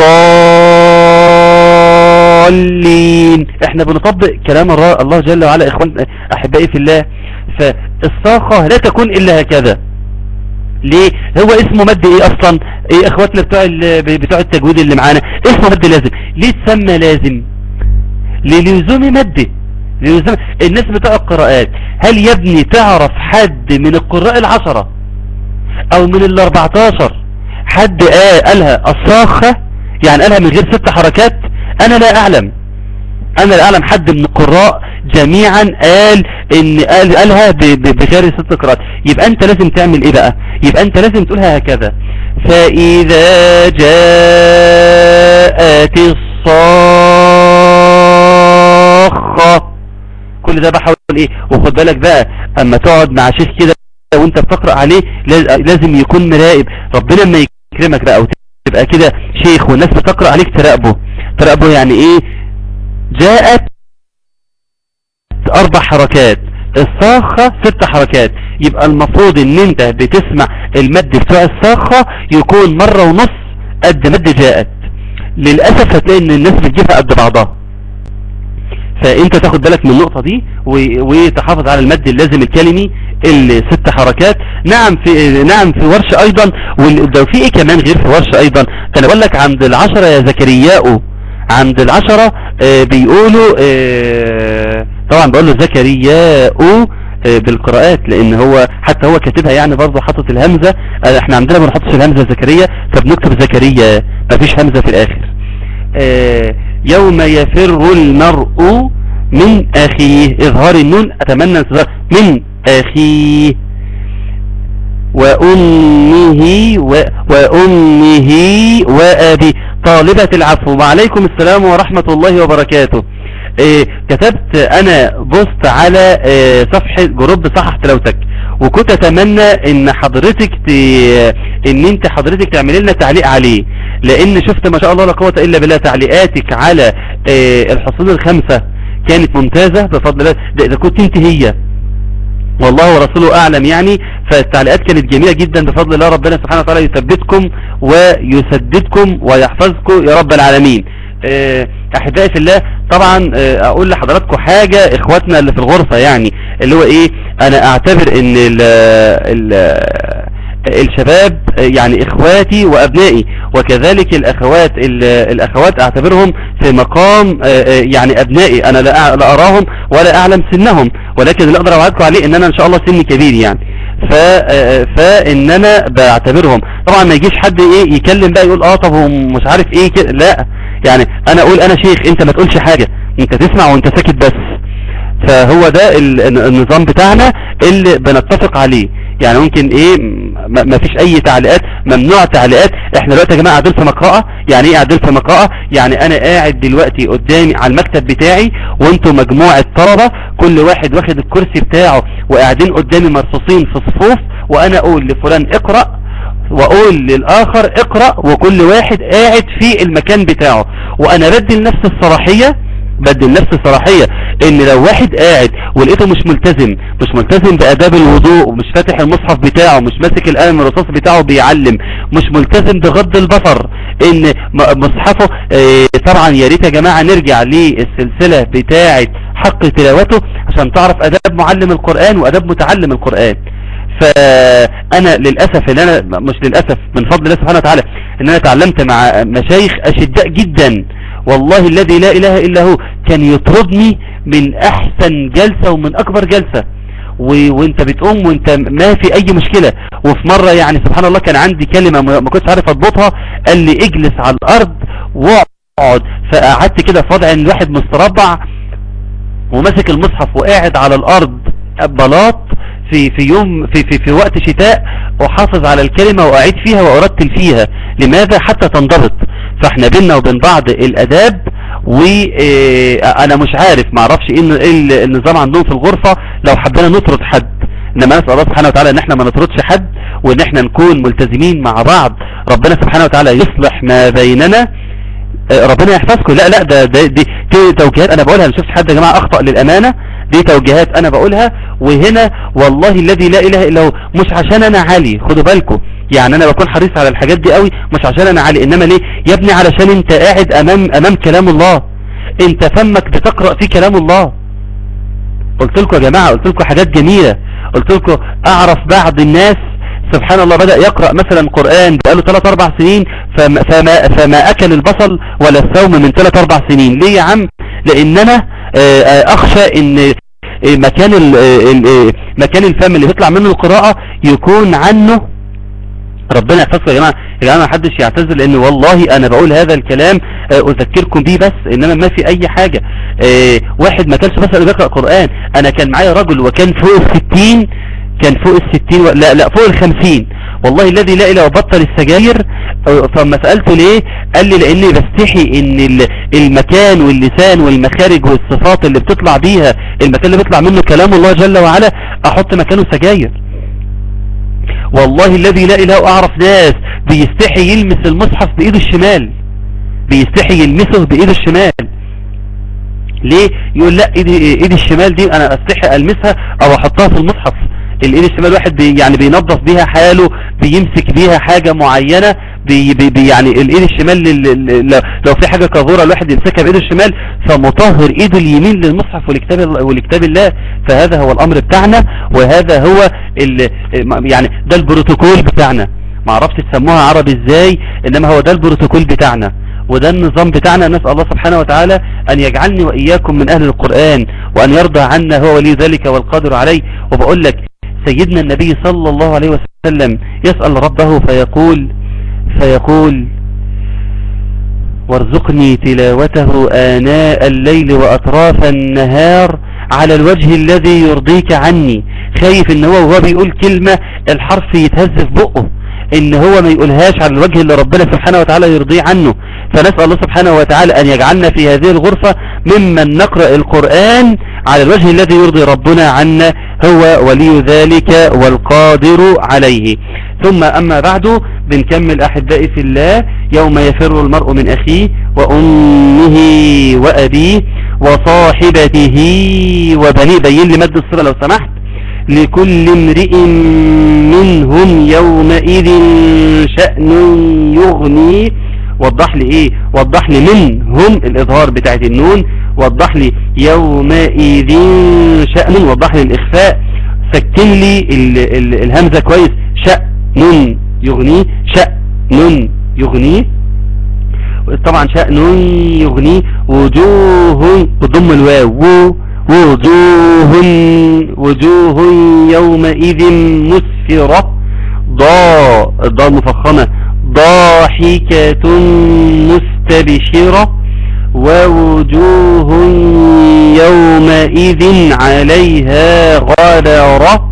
الضالين احنا بنطبق كلام الله جل وعلا اخوان احبائي في الله فالصاخة لا تكون الا هكذا ليه هو اسمه مد ايه اصلا ايه اخواتنا بتوع بتوع التجويد اللي معانا اسمه مد لازم ليه تسمى لازم للزوم مده للزوم الناس بتوع القراءات هل يا ابني تعرف حد من القراء العشرة او من ال 14 حد آه قالها الصاخة يعني قالها من غير ست حركات انا لا اعلم انا لا اعلم حد من القراء جميعا قال ان قال قالها بغير ست قراءات يبقى انت لازم تعمل ايه بقى يبقى انت لازم تقولها هكذا فاذا جاءت الصاخة كل ده بحاول ايه وخد بالك بقى اما تقعد مع شيخ كده وانت بتقرأ عليه لازم يكون مراقب ربنا ما يكرمك بقى وتبقى كده شيخ والناس بتقرأ عليك تراقبه تراقبه يعني ايه جاءت اربع حركات الصاخة ست حركات يبقى المفروض ان انت بتسمع المد بتوع الصاخة يكون مرة ونص قد مد جاءت للأسف هتلاقي ان الناس بتجيبها قد بعضها فانت تاخد بالك من النقطة دي وتحافظ على المد اللازم الكلمي الست حركات نعم في نعم في ورش ايضا ولو في ايه كمان غير في ورش ايضا كان اقول لك عند العشرة يا زكرياء عند العشرة آه بيقولوا آه طبعا بقول له زكرياء آه بالقراءات لان هو حتى هو كاتبها يعني برضه حاطط الهمزة احنا عندنا ما بنحطش الهمزة زكريا فبنكتب زكريا مفيش همزة في الاخر يوم يفر المرء من اخيه اظهار النون اتمنى انتظار من اخيه وامه و... وامه وابي طالبة العفو وعليكم السلام ورحمة الله وبركاته إيه كتبت انا بوست على إيه صفحة جروب صحح تلاوتك وكنت اتمنى ان حضرتك ت... ان انت حضرتك تعملي لنا تعليق عليه لان شفت ما شاء الله لا قوة الا بالله تعليقاتك على إيه الحصول الخمسة كانت ممتازة بفضل الله ده اذا كنت انت هي والله ورسوله اعلم يعني فالتعليقات كانت جميلة جدا بفضل الله ربنا سبحانه وتعالى يثبتكم ويسددكم ويحفظكم يا رب العالمين احبائي في الله طبعا اقول لحضراتكم حاجة اخواتنا اللي في الغرفة يعني اللي هو ايه انا اعتبر ان ال ال الشباب يعني اخواتي وابنائي وكذلك الاخوات الاخوات اعتبرهم في مقام يعني ابنائي انا لا اراهم ولا اعلم سنهم ولكن اللي اقدر اوعدكم عليه ان انا ان شاء الله سني كبير يعني ف فان انا بعتبرهم طبعا ما يجيش حد ايه يكلم بقى يقول اه طب ومش عارف ايه كده لا يعني انا اقول انا شيخ انت ما تقولش حاجة انت تسمع وانت ساكت بس فهو ده ال- ال- النظام بتاعنا اللي بنتفق عليه يعني ممكن ايه م- ما فيش اي تعليقات ممنوع تعليقات احنا دلوقتي يا جماعه قاعدين في مقرأة يعني ايه قاعدين في مقرأة يعني انا قاعد دلوقتي قدامي على المكتب بتاعي وانتم مجموعة طلبة كل واحد واخد الكرسي بتاعه وقاعدين قدامي مرصوصين في صفوف وانا اقول لفلان اقرأ واقول للاخر اقرأ وكل واحد قاعد في المكان بتاعه وانا بدي لنفس الصلاحية بدي لنفس الصلاحية ان لو واحد قاعد ولقيته مش ملتزم مش ملتزم باداب الوضوء ومش فاتح المصحف بتاعه مش ماسك القلم الرصاص بتاعه بيعلم مش ملتزم بغض البصر ان م- مصحفه اه طبعا يا ريت يا جماعة نرجع للسلسلة بتاعة حق تلاوته عشان تعرف اداب معلم القرآن واداب متعلم القرآن فانا للاسف ان انا مش للاسف من فضل الله سبحانه وتعالى ان انا اتعلمت مع مشايخ اشداء جدا والله الذي لا اله الا هو كان يطردني من احسن جلسة ومن اكبر جلسة و... وانت بتقوم وانت ما في اي مشكلة وفي مرة يعني سبحان الله كان عندي كلمة ما ما كنتش عارف اضبطها قال لي اجلس على الارض واقعد فقعدت كده في وضع ان الواحد مستربع وماسك المصحف وقاعد على الارض بلاط في في يوم في في, في وقت شتاء احافظ على الكلمة واعيد فيها وارتل فيها لماذا حتى تنضبط فاحنا بينا وبين بعض الاداب وانا مش عارف ما اعرفش ايه الن- إيه النظام عندهم في الغرفة لو حبينا نطرد حد انما نسال الله سبحانه وتعالى ان احنا ما نطردش حد وان احنا نكون ملتزمين مع بعض ربنا سبحانه وتعالى يصلح ما بيننا آه، ربنا يحفظكم لا لا ده, ده دي, دي توجيهات انا بقولها ما شفتش حد يا جماعه اخطا للامانه دي توجيهات انا بقولها وهنا والله الذي لا اله الا هو مش عشان انا عالي خدوا بالكم يعني انا بكون حريص على الحاجات دي قوي مش عشان انا عالي انما ليه يا ابني علشان انت قاعد امام امام كلام الله انت فمك بتقرا فيه كلام الله قلت لكم يا جماعه قلت لكم حاجات جميله قلت لكم اعرف بعض الناس سبحان الله بدأ يقرأ مثلا قرآن بقاله 3 4 سنين فما, فما, فما أكل البصل ولا الثوم من 3 4 سنين ليه يا عم لأن أنا آه، آه، أخشى أن آه، مكان ال- آه، ال- آه، مكان الفم اللي بيطلع منه القراءة يكون عنه ربنا يحفظكم يا جماعة يا جماعة ما حدش يعتذر لان والله انا بقول هذا الكلام آه، اذكركم بيه بس انما ما في اي حاجة آه، واحد ما كانش بس اللي بيقرأ قرآن انا كان معايا رجل وكان فوق الستين كان فوق الستين و... لا لا فوق الخمسين والله الذي لا اله وبطل السجاير آه، فما سألته ليه قال لي لاني بستحي ان ال- المكان واللسان والمخارج والصفات اللي بتطلع بيها المكان اللي بيطلع منه كلام الله جل وعلا احط مكانه سجاير والله الذي لا اله اعرف ناس بيستحي يلمس المصحف بايده الشمال بيستحي يلمسه بايده الشمال ليه يقول لا ايدي ايدي الشمال دي انا استحي المسها او احطها في المصحف الايد الشمال واحد بي يعني بينظف بيها حاله بيمسك بيها حاجة معينة بي بي بي يعني الايد الشمال لل- لل- لو- لو في حاجة كظورة الواحد يمسكها بايده الشمال فمطهر ايده اليمين للمصحف ولكتاب الله- ولكتاب الله فهذا هو الامر بتاعنا وهذا هو ال- يعني ده البروتوكول بتاعنا ما عرفت تسموها عربي ازاي انما هو ده البروتوكول بتاعنا وده النظام بتاعنا نسأل الله سبحانه وتعالى أن يجعلني وإياكم من أهل القرآن وأن يرضى عنا هو ولي ذلك والقادر عليه وبقول لك سيدنا النبي صلى الله عليه وسلم يسأل ربه فيقول فيقول وارزقني تلاوته آناء الليل وأطراف النهار على الوجه الذي يرضيك عني خايف ان هو وهو بيقول كلمة الحرف يتهز في بقه ان هو ما يقولهاش على الوجه اللي ربنا سبحانه وتعالى يرضيه عنه فنسأل الله سبحانه وتعالى ان يجعلنا في هذه الغرفة ممن نقرأ القرآن على الوجه الذي يرضي ربنا عنا هو ولي ذلك والقادر عليه ثم أما بعد بنكمل أحبائي في الله يوم يفر المرء من أخيه وأمه وأبيه وصاحبته وبنيه بين لي مد الصلة لو سمحت لكل امرئ منهم يومئذ شأن يغني وضح لي ايه وضح لي منهم الاظهار بتاعت النون وضح لي يومئذ شأن وضح لي الاخفاء سكن لي ال ال الهمزة كويس شأن يغني شأن يغني طبعا شأن يغني وجوه بضم الواو وجوه وجوه يومئذ مسفرة ضاء الضاء مفخمة ضاحكة مستبشرة ووجوه يومئذ عليها غبرة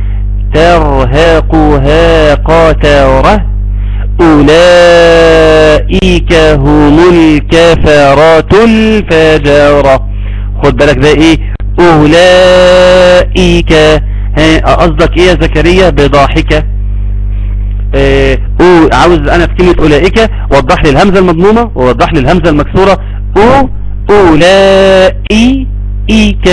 ترهقها قترة أولئك هم الكفرة الفجرة خد بالك بقى ايه أولئك ها، قصدك ايه يا زكريا بضاحكة آه، أو عاوز انا في كلمة اولئك وضح لي الهمزة المضمومة ووضح لي الهمزة المكسورة او اولئك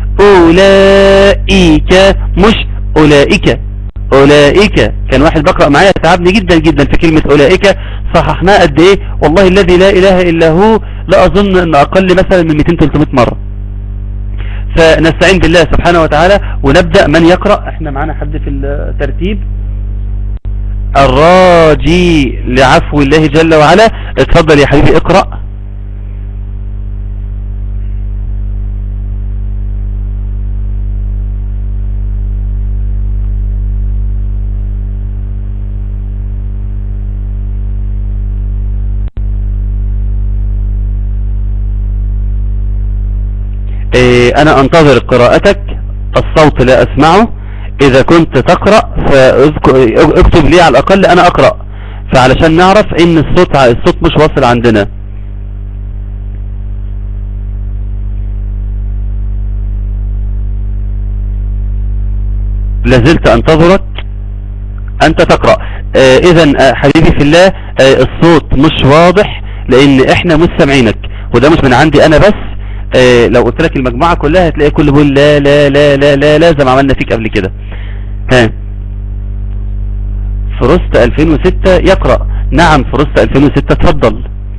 اولئك مش اولئك اولئك كان واحد بقرأ معايا تعبني جدا جدا في كلمة اولئك صححناها قد ايه والله الذي لا اله الا هو لا اظن ان اقل مثلا من 200-300 مرة فنستعين بالله سبحانه وتعالى ونبدأ من يقرأ احنا معانا حد في الترتيب الراجي لعفو الله جل وعلا اتفضل يا حبيبي اقرأ إيه، انا انتظر قراءتك الصوت لا اسمعه اذا كنت تقرأ فاكتب لي على الاقل انا اقرأ فعلشان نعرف ان الصوت الصوت مش واصل عندنا لازلت انتظرك انت تقرأ آه اذا حبيبي في الله آه الصوت مش واضح لان احنا مش سامعينك وده مش من عندي انا بس آه لو قلت لك المجموعة كلها هتلاقي كل بيقول لا لا لا لا لا لا زي ما عملنا فيك قبل كده ها فروست 2006 يقرأ نعم فروست 2006 تفضل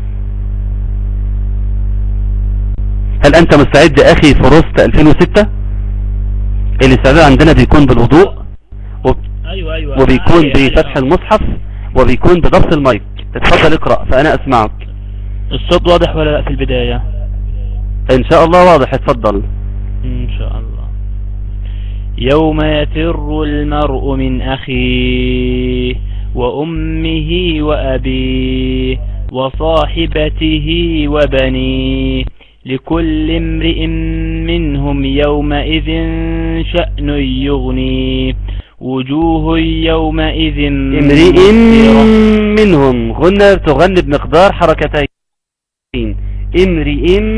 هل انت مستعد اخي فروست 2006 الاستعداد عندنا بيكون بالوضوء وب- ايوه ايوه وبيكون أيوة، بفتح أيوة. المصحف وبيكون بضبط المايك اتفضل اقرأ فانا اسمعك الصوت واضح ولا لا في البداية ان شاء الله واضح اتفضل ان شاء الله يوم يفر المرء من اخيه وامه وابيه وصاحبته وبنيه لكل امرئ منهم يومئذ شأن يغنيه وجوه يومئذ امرئ مسفرة. منهم غنى تغني بمقدار حركتين امرئ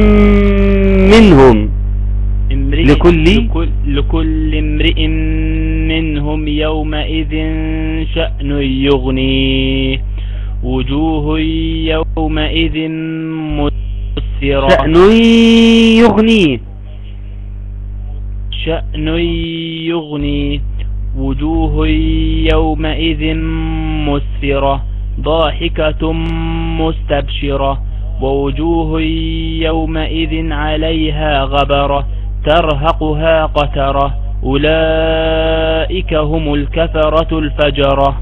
منهم امرئ لكل- لكل, لكل امرئ منهم يومئذ شأن يغنيه وجوه يومئذ مسفرة شأن يغنيه شأن يغني وجوه يومئذ مسفرة ضاحكة مستبشرة ووجوه يومئذ عليها غبرة ترهقها قترة أولئك هم الكفرة الفجرة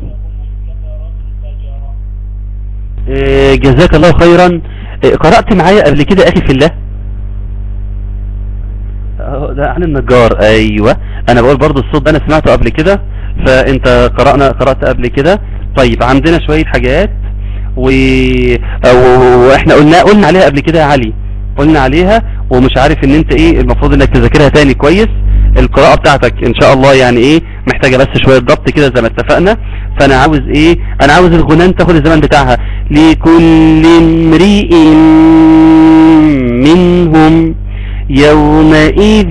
إيه، جزاك الله خيرا إيه، قرأت معايا قبل كده اخي في الله أهو ده عن النجار ايوه انا بقول برضو الصوت ده انا سمعته قبل كده فانت قرأنا قرأت قبل كده طيب عندنا شوية حاجات و... و- واحنا قلنا قلنا عليها قبل كده يا علي قلنا عليها ومش عارف ان انت ايه المفروض انك تذاكرها تاني كويس القراءة بتاعتك ان شاء الله يعني ايه محتاجة بس شوية ضبط كده زي ما اتفقنا فانا عاوز ايه انا عاوز الغنان تاخد الزمن بتاعها لكل امرئ منهم يومئذ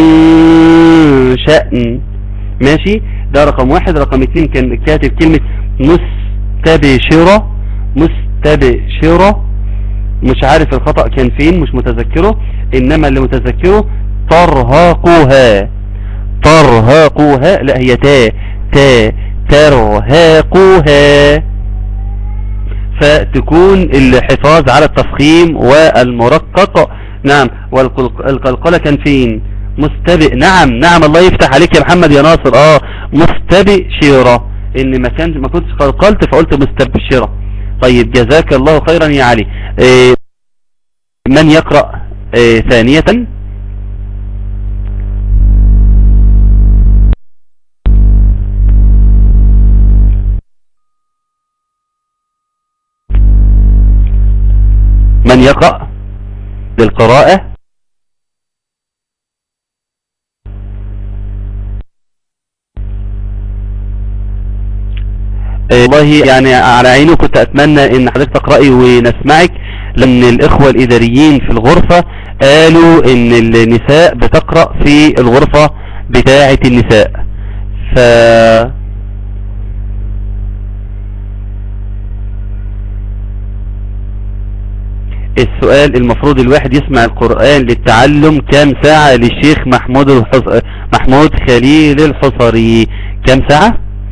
شأن ماشي ده رقم واحد رقم اتنين كان كاتب كلمة مستبشرة مستبشرة مش عارف الخطأ كان فين مش متذكره انما اللي متذكره ترهقها ترهقها لا هي تا تا ترهقها فتكون الحفاظ على التفخيم والمرقق نعم والقلقلة كان فين مستبئ نعم نعم الله يفتح عليك يا محمد يا ناصر اه مستبشرة ان ما كان ما كنتش قلقلت فقلت مستبشرة طيب جزاك الله خيرا يا علي إيه من يقرأ إيه ثانية من يقرأ للقراءة آه، والله يعني على عيني كنت اتمنى ان حضرتك تقرأي ونسمعك لان الاخوة الاداريين في الغرفة قالوا ان النساء بتقرأ في الغرفة بتاعة النساء ف السؤال المفروض الواحد يسمع القرآن للتعلم كم ساعة للشيخ محمود الحص... محمود خليل الحصري كم ساعة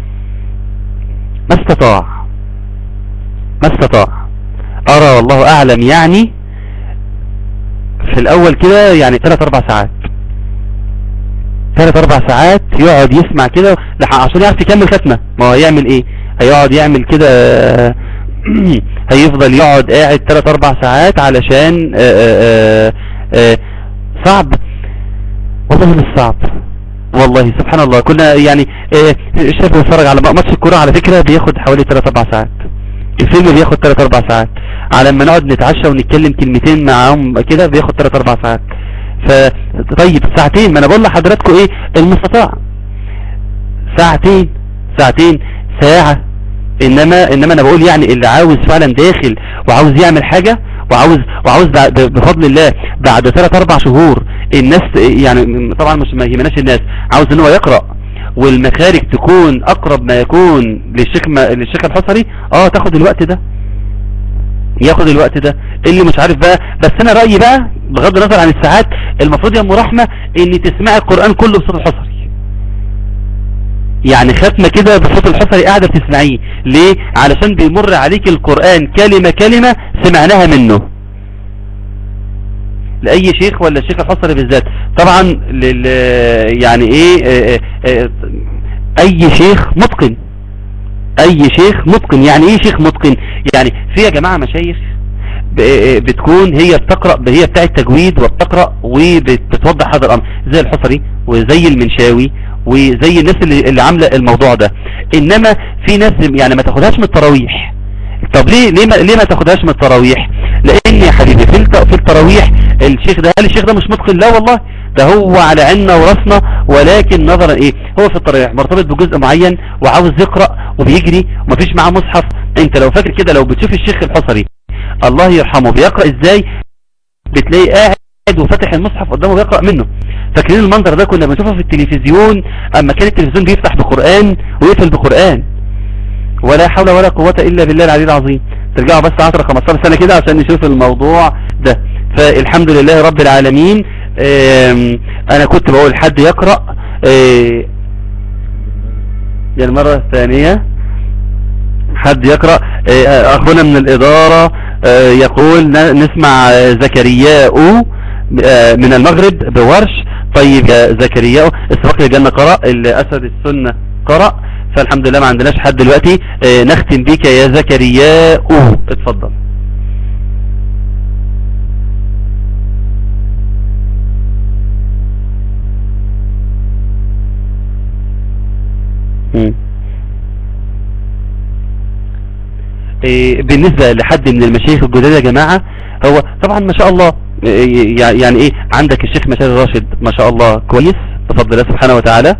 ما استطاع ما استطاع ارى والله اعلم يعني في الاول كده يعني 3 4 ساعات 3 4 ساعات يقعد يسمع كده لح- عشان يعرف يكمل ختمة ما هو يعمل ايه هيقعد يعمل كده هيفضل يقعد قاعد 3 4 ساعات علشان آه، آه، آه، صعب والله مش صعب والله سبحان الله كنا يعني آه، الشاب بيتفرج على ماتش الكوره على فكرة بياخد حوالي 3 4 ساعات الفيلم بياخد 3 4 ساعات على ما نقعد نتعشى ونتكلم كلمتين معاهم كده بياخد 3 4 ساعات ف طيب ساعتين ما انا بقول لحضراتكم ايه المستطاع ساعتين ساعتين ساعة انما انما انا بقول يعني اللي عاوز فعلا داخل وعاوز يعمل حاجة وعاوز وعاوز بعد- بفضل الله بعد 3 4 شهور الناس يعني طبعا مش ما يهمناش الناس عاوز ان هو يقرأ والمخارج تكون اقرب ما يكون للشيخ ما للشيخ الحصري اه تاخد الوقت ده ياخد الوقت ده اللي مش عارف بقى بس انا رأيي بقى بغض النظر عن الساعات المفروض يا ام رحمة ان تسمعي القرآن كله بصوت الحصري يعني ختمة كده بصوت الحصري قاعدة بتسمعيه ليه علشان بيمر عليك القرآن كلمة كلمة سمعناها منه لأي شيخ ولا الشيخ الحصري بالذات طبعا لل يعني ايه آه، آه، آه، اي شيخ متقن اي شيخ متقن يعني ايه شيخ متقن يعني في يا جماعة مشايخ ب- بتكون هي بتقرأ هي بتاع التجويد وبتقرأ وبتوضح هذا الامر زي الحصري وزي المنشاوي وزي الناس اللي, اللي عاملة الموضوع ده انما في ناس يعني ما تاخدهاش من التراويح طب ليه ليه ما, ليه ما تاخدهاش من التراويح لان يا حبيبي في الت- في التراويح الشيخ ده هل الشيخ ده مش متقن لا والله ده هو على عنا وراسنا ولكن نظرا ايه هو في التراويح مرتبط بجزء معين وعاوز يقرأ وبيجري ومفيش معاه مصحف انت لو فاكر كده لو بتشوف الشيخ الحصري الله يرحمه بيقرأ ازاي بتلاقيه قاعد وفتح المصحف قدامه بيقرأ منه فاكرين المنظر ده كنا بنشوفه في التلفزيون اما كان التلفزيون بيفتح بقرآن ويقفل بقرآن ولا حول ولا قوة الا بالله العلي العظيم ترجعوا بس 10 15 سنة كده عشان نشوف الموضوع ده فالحمد لله رب العالمين آم، انا كنت بقول حد يقرأ آه، المرة الثانية حد يقرأ آه، اخونا من الادارة آه، يقول ن- نسمع آه، زكرياء آه، من المغرب بورش طيب يا زكرياء اسبق الجنة قرأ الاسد السنة قرأ فالحمد لله ما عندناش حد دلوقتي آه، نختم بيك يا زكرياء اتفضل مم. إيه، بالنسبة لحد من المشايخ الجداد يا جماعة هو طبعا ما شاء الله إيه، يع- يعني ايه عندك الشيخ مشاري راشد ما شاء الله كويس بفضل الله سبحانه وتعالى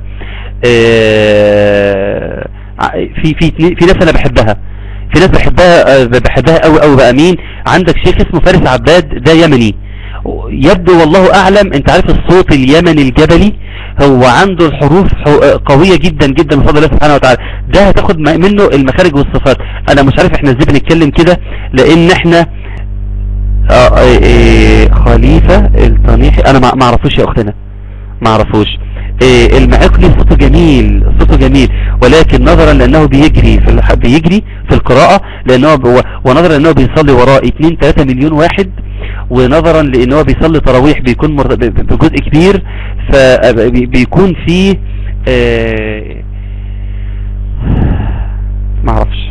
إيه، ع- في في في ناس انا بحبها في ناس بحبها آه، بحبها قوي قوي بقى مين عندك شيخ اسمه فارس عباد ده يمني يبدو والله اعلم انت عارف الصوت اليمني الجبلي هو عنده الحروف حو- قوية جدا جدا بفضل الله سبحانه وتعالى ده هتاخد م- منه المخارج والصفات انا مش عارف احنا ازاي بنتكلم كده لان احنا آه، آه، آه، خليفة الطنيحي انا ما ما اعرفوش يا اختنا ما اعرفوش آه، المعقلي صوته جميل صوته جميل ولكن نظرا لانه بيجري في الح- بيجري في القراءة لانه ب- و- ونظرا لانه بيصلي وراء 2 3 مليون واحد ونظرا لانه بيصلي تراويح بيكون مر- ب- ب- بجزء كبير فبيكون فيه آه، ما اعرفش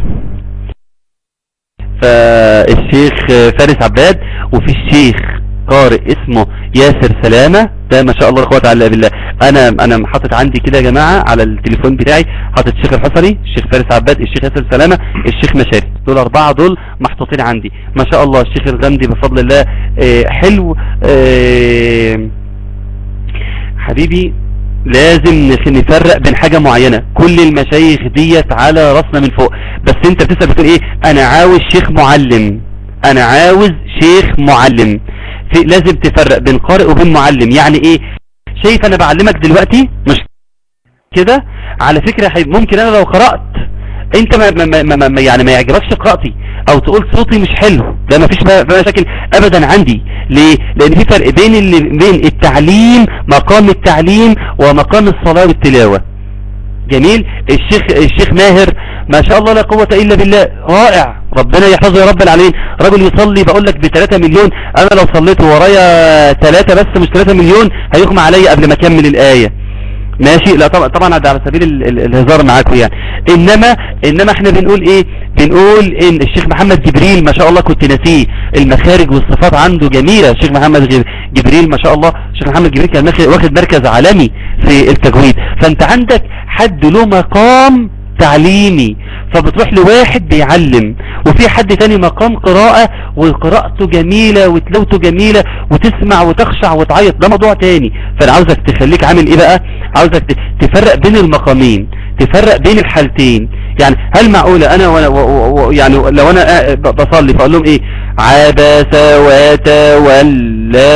فالشيخ فارس عباد وفي الشيخ قارئ اسمه ياسر سلامة ده ما شاء الله لا قوه الا بالله انا انا حاطط عندي كده يا جماعه على التليفون بتاعي حاطط الشيخ الحصري الشيخ فارس عباد الشيخ ياسر سلامة الشيخ مشاري دول اربعه دول محطوطين عندي ما شاء الله الشيخ الغامدي بفضل الله آه، حلو آه، حبيبي لازم نخ- نفرق بين حاجة معينة كل المشايخ ديت على راسنا من فوق بس انت بتسأل بتقول ايه انا عاوز شيخ معلم انا عاوز شيخ معلم في لازم تفرق بين قارئ وبين معلم يعني ايه شايف انا بعلمك دلوقتي مش كده على فكرة حي- ممكن انا لو قرأت انت ما ما ما ما يعني ما يعجبكش قراءتي او تقول صوتي مش حلو ده ما فيش بقى- بقى مشاكل ابدا عندي ليه لان في فرق بين اللي بين التعليم مقام التعليم ومقام الصلاة والتلاوة جميل الشيخ الشيخ ماهر ما شاء الله لا قوة الا بالله رائع ربنا يحفظه يا رب العالمين رجل يصلي بقول لك ب 3 مليون انا لو صليت ورايا 3 بس مش 3 مليون هيغمى عليا قبل ما اكمل الايه ماشي لا طبعا طبعا ده على سبيل ال- ال- الهزار معاكم يعني انما انما احنا بنقول ايه بنقول ان الشيخ محمد جبريل ما شاء الله كنت ناسيه المخارج والصفات عنده جميلة الشيخ محمد جب- جبريل ما شاء الله الشيخ محمد جبريل كان ماخد- واخد مركز عالمي في التجويد فانت عندك حد له مقام تعليمي فبتروح لواحد بيعلم وفي حد تاني مقام قراءة وقراءته جميلة وتلوته جميلة وتسمع وتخشع وتعيط ده موضوع تاني فانا عاوزك تخليك عامل ايه بقى عاوزك ت- تفرق بين المقامين تفرق بين الحالتين يعني هل معقولة انا وانا و- و- يعني لو انا قاعد ب- بصلي فاقول لهم ايه عبس وتولى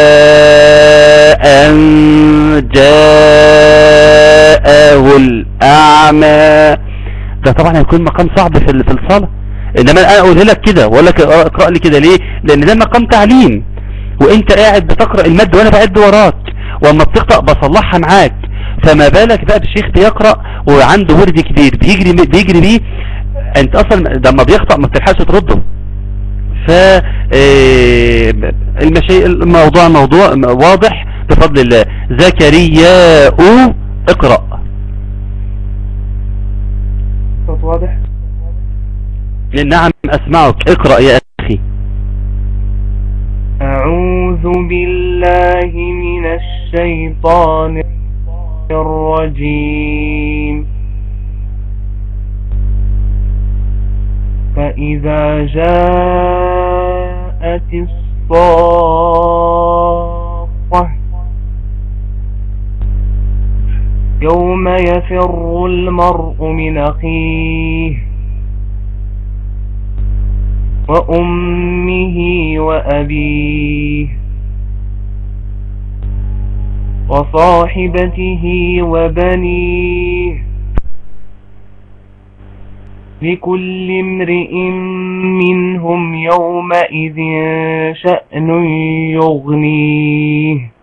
ان جاءه الاعمى ده طبعا هيكون مقام صعب في ال- في الصلاة انما انا اقول لك كده واقول لك اقرا اقرأ لي كده ليه لان ده مقام تعليم وانت قاعد بتقرأ المد وانا بعد وراك واما بتقرأ بصلحها معاك فما بالك بقى بشيخ بيقرأ وعنده ورد كبير بيجري بيجري بيه انت اصلا لما بيخطأ ما بتلحقش ترده ف آه، المشي الموضوع موضوع واضح بفضل الله زكرياء اقرأ صوت واضح نعم اسمعك اقرأ يا اخي أعوذ بالله من الشيطان الرجيم فإذا جاءت الصاخة يوم يفر المرء من أخيه وأمه وأبيه وصاحبته وبنيه لكل امرئ منهم يومئذ شأن يغنيه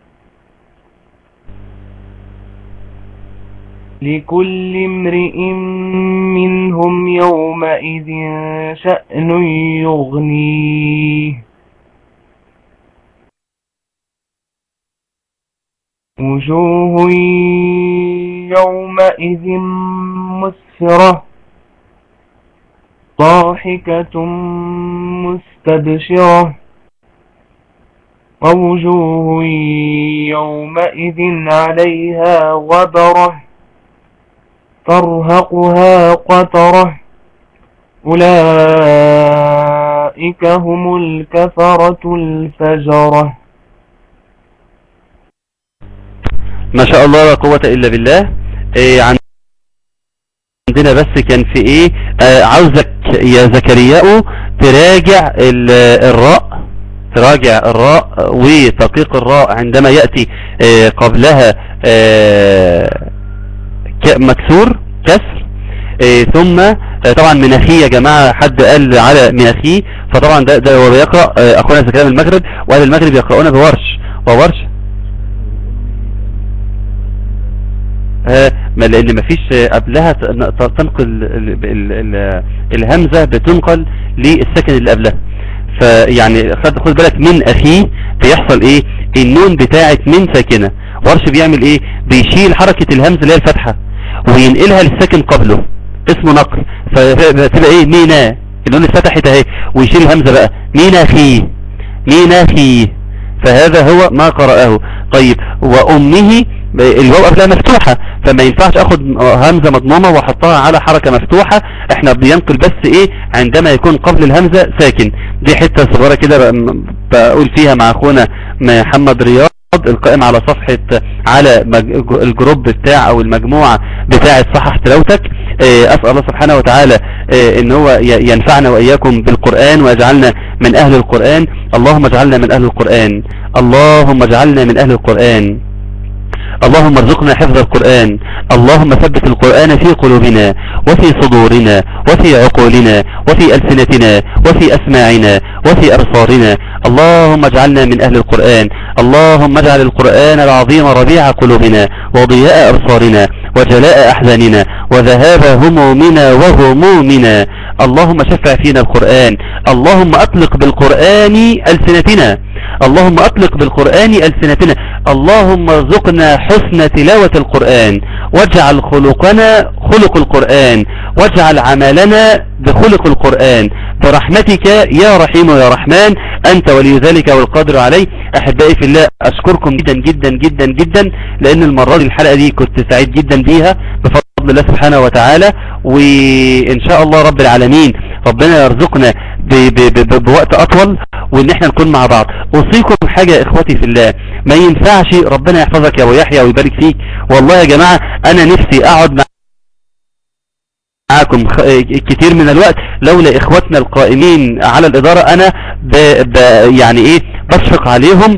لكل امرئ منهم يومئذ شأن يغنيه وجوه يومئذ مسفرة ضاحكة مستبشرة ووجوه يومئذ عليها غبرة ترهقها قترة أولئك هم الكفرة الفجرة ما شاء الله لا قوة الا بالله إيه عندنا بس كان في ايه آه عاوزك يا زكرياء تراجع ال- الراء تراجع الراء وتدقيق الراء عندما يأتي آه قبلها آه ك- مكسور كسر آه ثم آه طبعا مناخي يا جماعة حد قال على مناخي فطبعا ده, ده هو بيقرأ آه اخونا زكرياء من المغرب واهل المغرب يقرؤون بورش وورش آه، ما لان مفيش قبلها ت- ت- تنقل ال- ال- ال- الهمزة بتنقل للسكن اللي قبلها فيعني خد خد بالك من اخيه بيحصل ايه النون بتاعت من ساكنة ورش بيعمل ايه بيشيل حركة الهمزة اللي هي الفتحة وينقلها للساكن قبله اسمه نقل فتبقى ايه مينا النون اتفتحت اهي ويشيل الهمزة بقى مين اخيه مين اخيه فهذا هو ما قرأه طيب وامه الواو قبلها مفتوحة فما ينفعش اخد همزة مضمومة واحطها على حركة مفتوحة احنا بينقل بس ايه عندما يكون قبل الهمزة ساكن دي حتة صغيرة كده ب- بقول فيها مع اخونا محمد رياض القائم على صفحة على مج- الجروب بتاع او المجموعة بتاعة صحح تلاوتك آه، اسأل الله سبحانه وتعالى آه، ان هو ي- ينفعنا واياكم بالقرآن ويجعلنا من اهل القرآن اللهم اجعلنا من اهل القرآن اللهم اجعلنا من اهل القرآن اللهم ارزقنا حفظ القرآن اللهم ثبت القرآن في قلوبنا وفي صدورنا وفي عقولنا وفي ألسنتنا وفي أسماعنا وفي أبصارنا اللهم اجعلنا من أهل القرآن اللهم اجعل القرآن العظيم ربيع قلوبنا وضياء أبصارنا وجلاء أحزاننا وذهاب همومنا وغمومنا اللهم شفع فينا القرآن اللهم أطلق بالقرآن ألسنتنا اللهم أطلق بالقرآن ألسنتنا اللهم ارزقنا حسن تلاوة القرآن واجعل خلقنا خلق القرآن واجعل عملنا بخلق القرآن برحمتك يا رحيم يا رحمن أنت ولي ذلك والقادر عليه أحبائي في الله أشكركم جدا جدا جدا جدا لأن المرة دي الحلقة دي كنت سعيد جدا بيها بفضل الله سبحانه وتعالى وإن شاء الله رب العالمين ربنا يرزقنا ب ب ب بوقت أطول وإن احنا نكون مع بعض أوصيكم حاجة يا إخوتي في الله ما ينفعش ربنا يحفظك يا أبو يحيى ويبارك فيك والله يا جماعة أنا نفسي أقعد مع معاكم خ- كتير من الوقت لولا اخواتنا القائمين على الادارة انا ب ب يعني ايه بشفق عليهم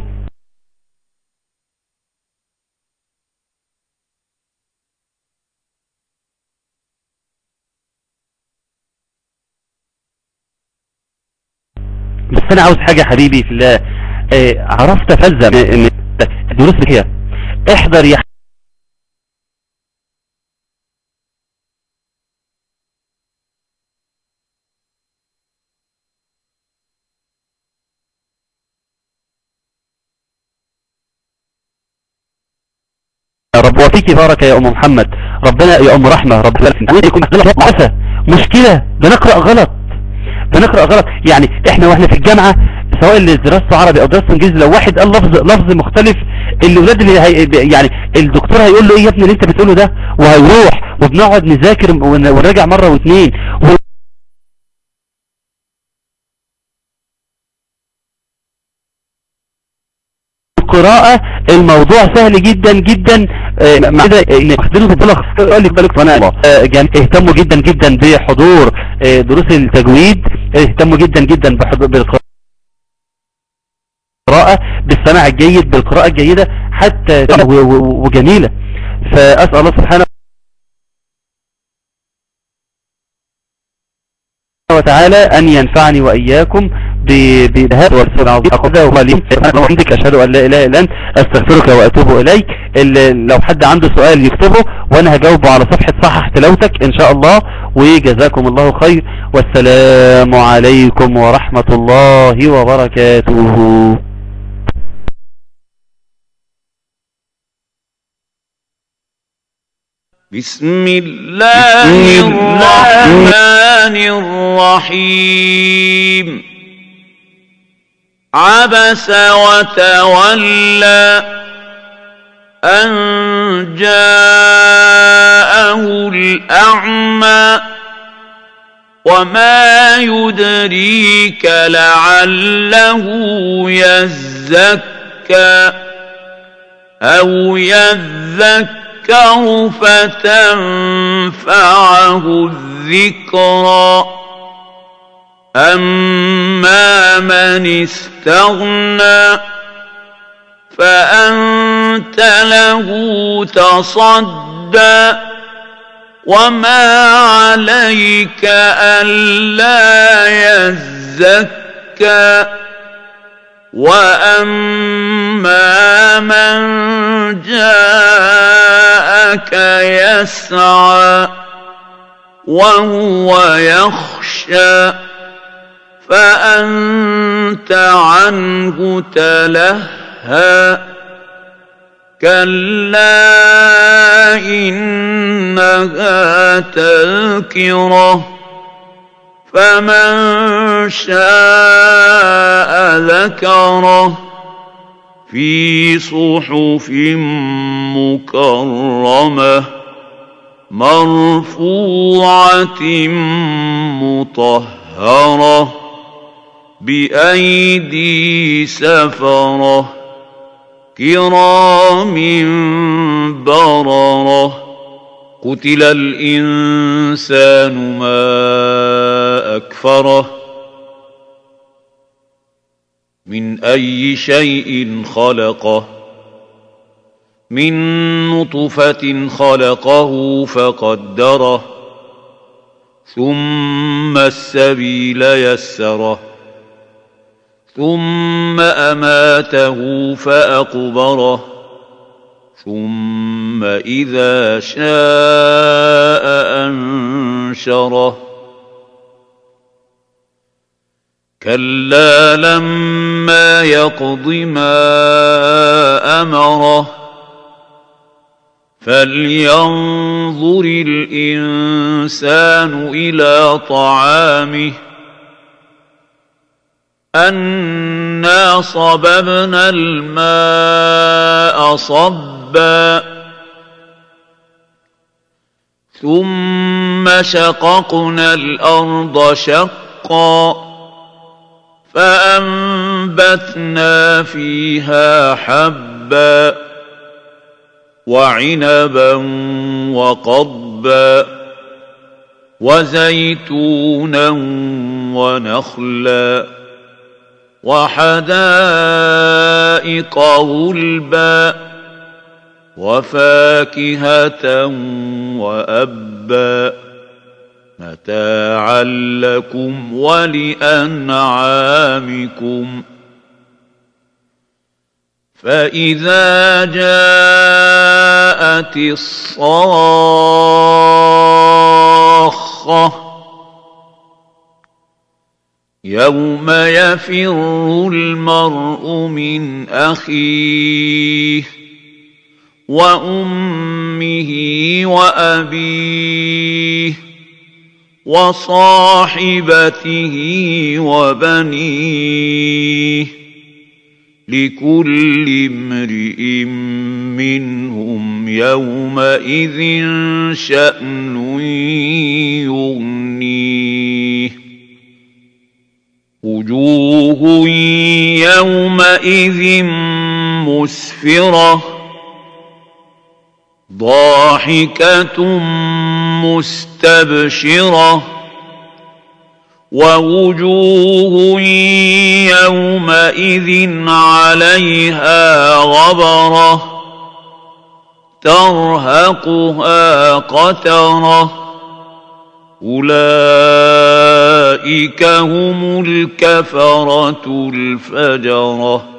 بس انا عاوز حاجة يا حبيبي في الله آه، عرفت افزع من من الدروس اللي هي احضر يا يا رب وفيك بارك يا ام محمد ربنا يا ام رحمة ربنا يكون عسى مشكلة بنقرأ غلط بنقرأ غلط يعني احنا واحنا في الجامعة سواء اللي دراسته عربي او دراسته انجليزي لو واحد قال لفظ لفظ مختلف الاولاد اللي هي يعني الدكتور هيقول له ايه يا ابني اللي انت بتقوله ده وهيروح وبنقعد نذاكر ون- ونراجع مرة واثنين القراءة الموضوع سهل جدا جدا آه، مع كده ان واخدينه بالبلغ يقول لك بالك وانا آه، يعني اهتموا جدا جدا بحضور آه، دروس التجويد اهتموا جدا جدا بحضور بالقراءة بالسماع الجيد بالقراءة الجيدة حتى و- و- وجميلة فأسأل الله سبحانه وتعالى أن ينفعني وإياكم ب- بهذا والرسول العظيم أقول هو لي عندك أشهد أن لا إله إلا أنت أستغفرك وأتوب إليك ال- لو حد عنده سؤال يكتبه وأنا هجاوبه على صفحة صحح تلاوتك إن شاء الله وجزاكم الله خير والسلام عليكم ورحمة الله وبركاته بسم الله الرحمن الرحيم عبس وتولى أن جاءه الأعمى وما يدريك لعله يزكى أو يذكر فتنفعه الذكرى أما من استغنى فأنت له تصدى وما عليك ألا يزكى وأما من جاءك يسعى وهو يخشى فأنت عنه تلهى كلا إنها تذكره فمن شاء ذكره في صحف مكرمة مرفوعة مطهرة بأيدي سفرة كرام بررة قتل الإنسان ما أكفره من أي شيء خلقه من نطفة خلقه فقدره ثم السبيل يسره ثم أماته فأقبره ثم إذا شاء أنشره كلا لما يقض ما أمره فلينظر الإنسان إلى طعامه أنا صببنا الماء صبا ثم شققنا الأرض شقا فأنبتنا فيها حبا وعنبا وقضبا وزيتونا ونخلا وحدائق غلبا وفاكهة وأبا متاعا لكم ولأنعامكم فإذا جاءت الصاخة يوم يفر المرء من أخيه وأمه وأبيه وصاحبته وبنيه لكل امرئ منهم يومئذ شأن يغنيه وجوه يومئذ مسفرة ضاحكة مستبشرة ووجوه يومئذ عليها غبرة ترهقها قتره أولئك هم الكفرة الفجرة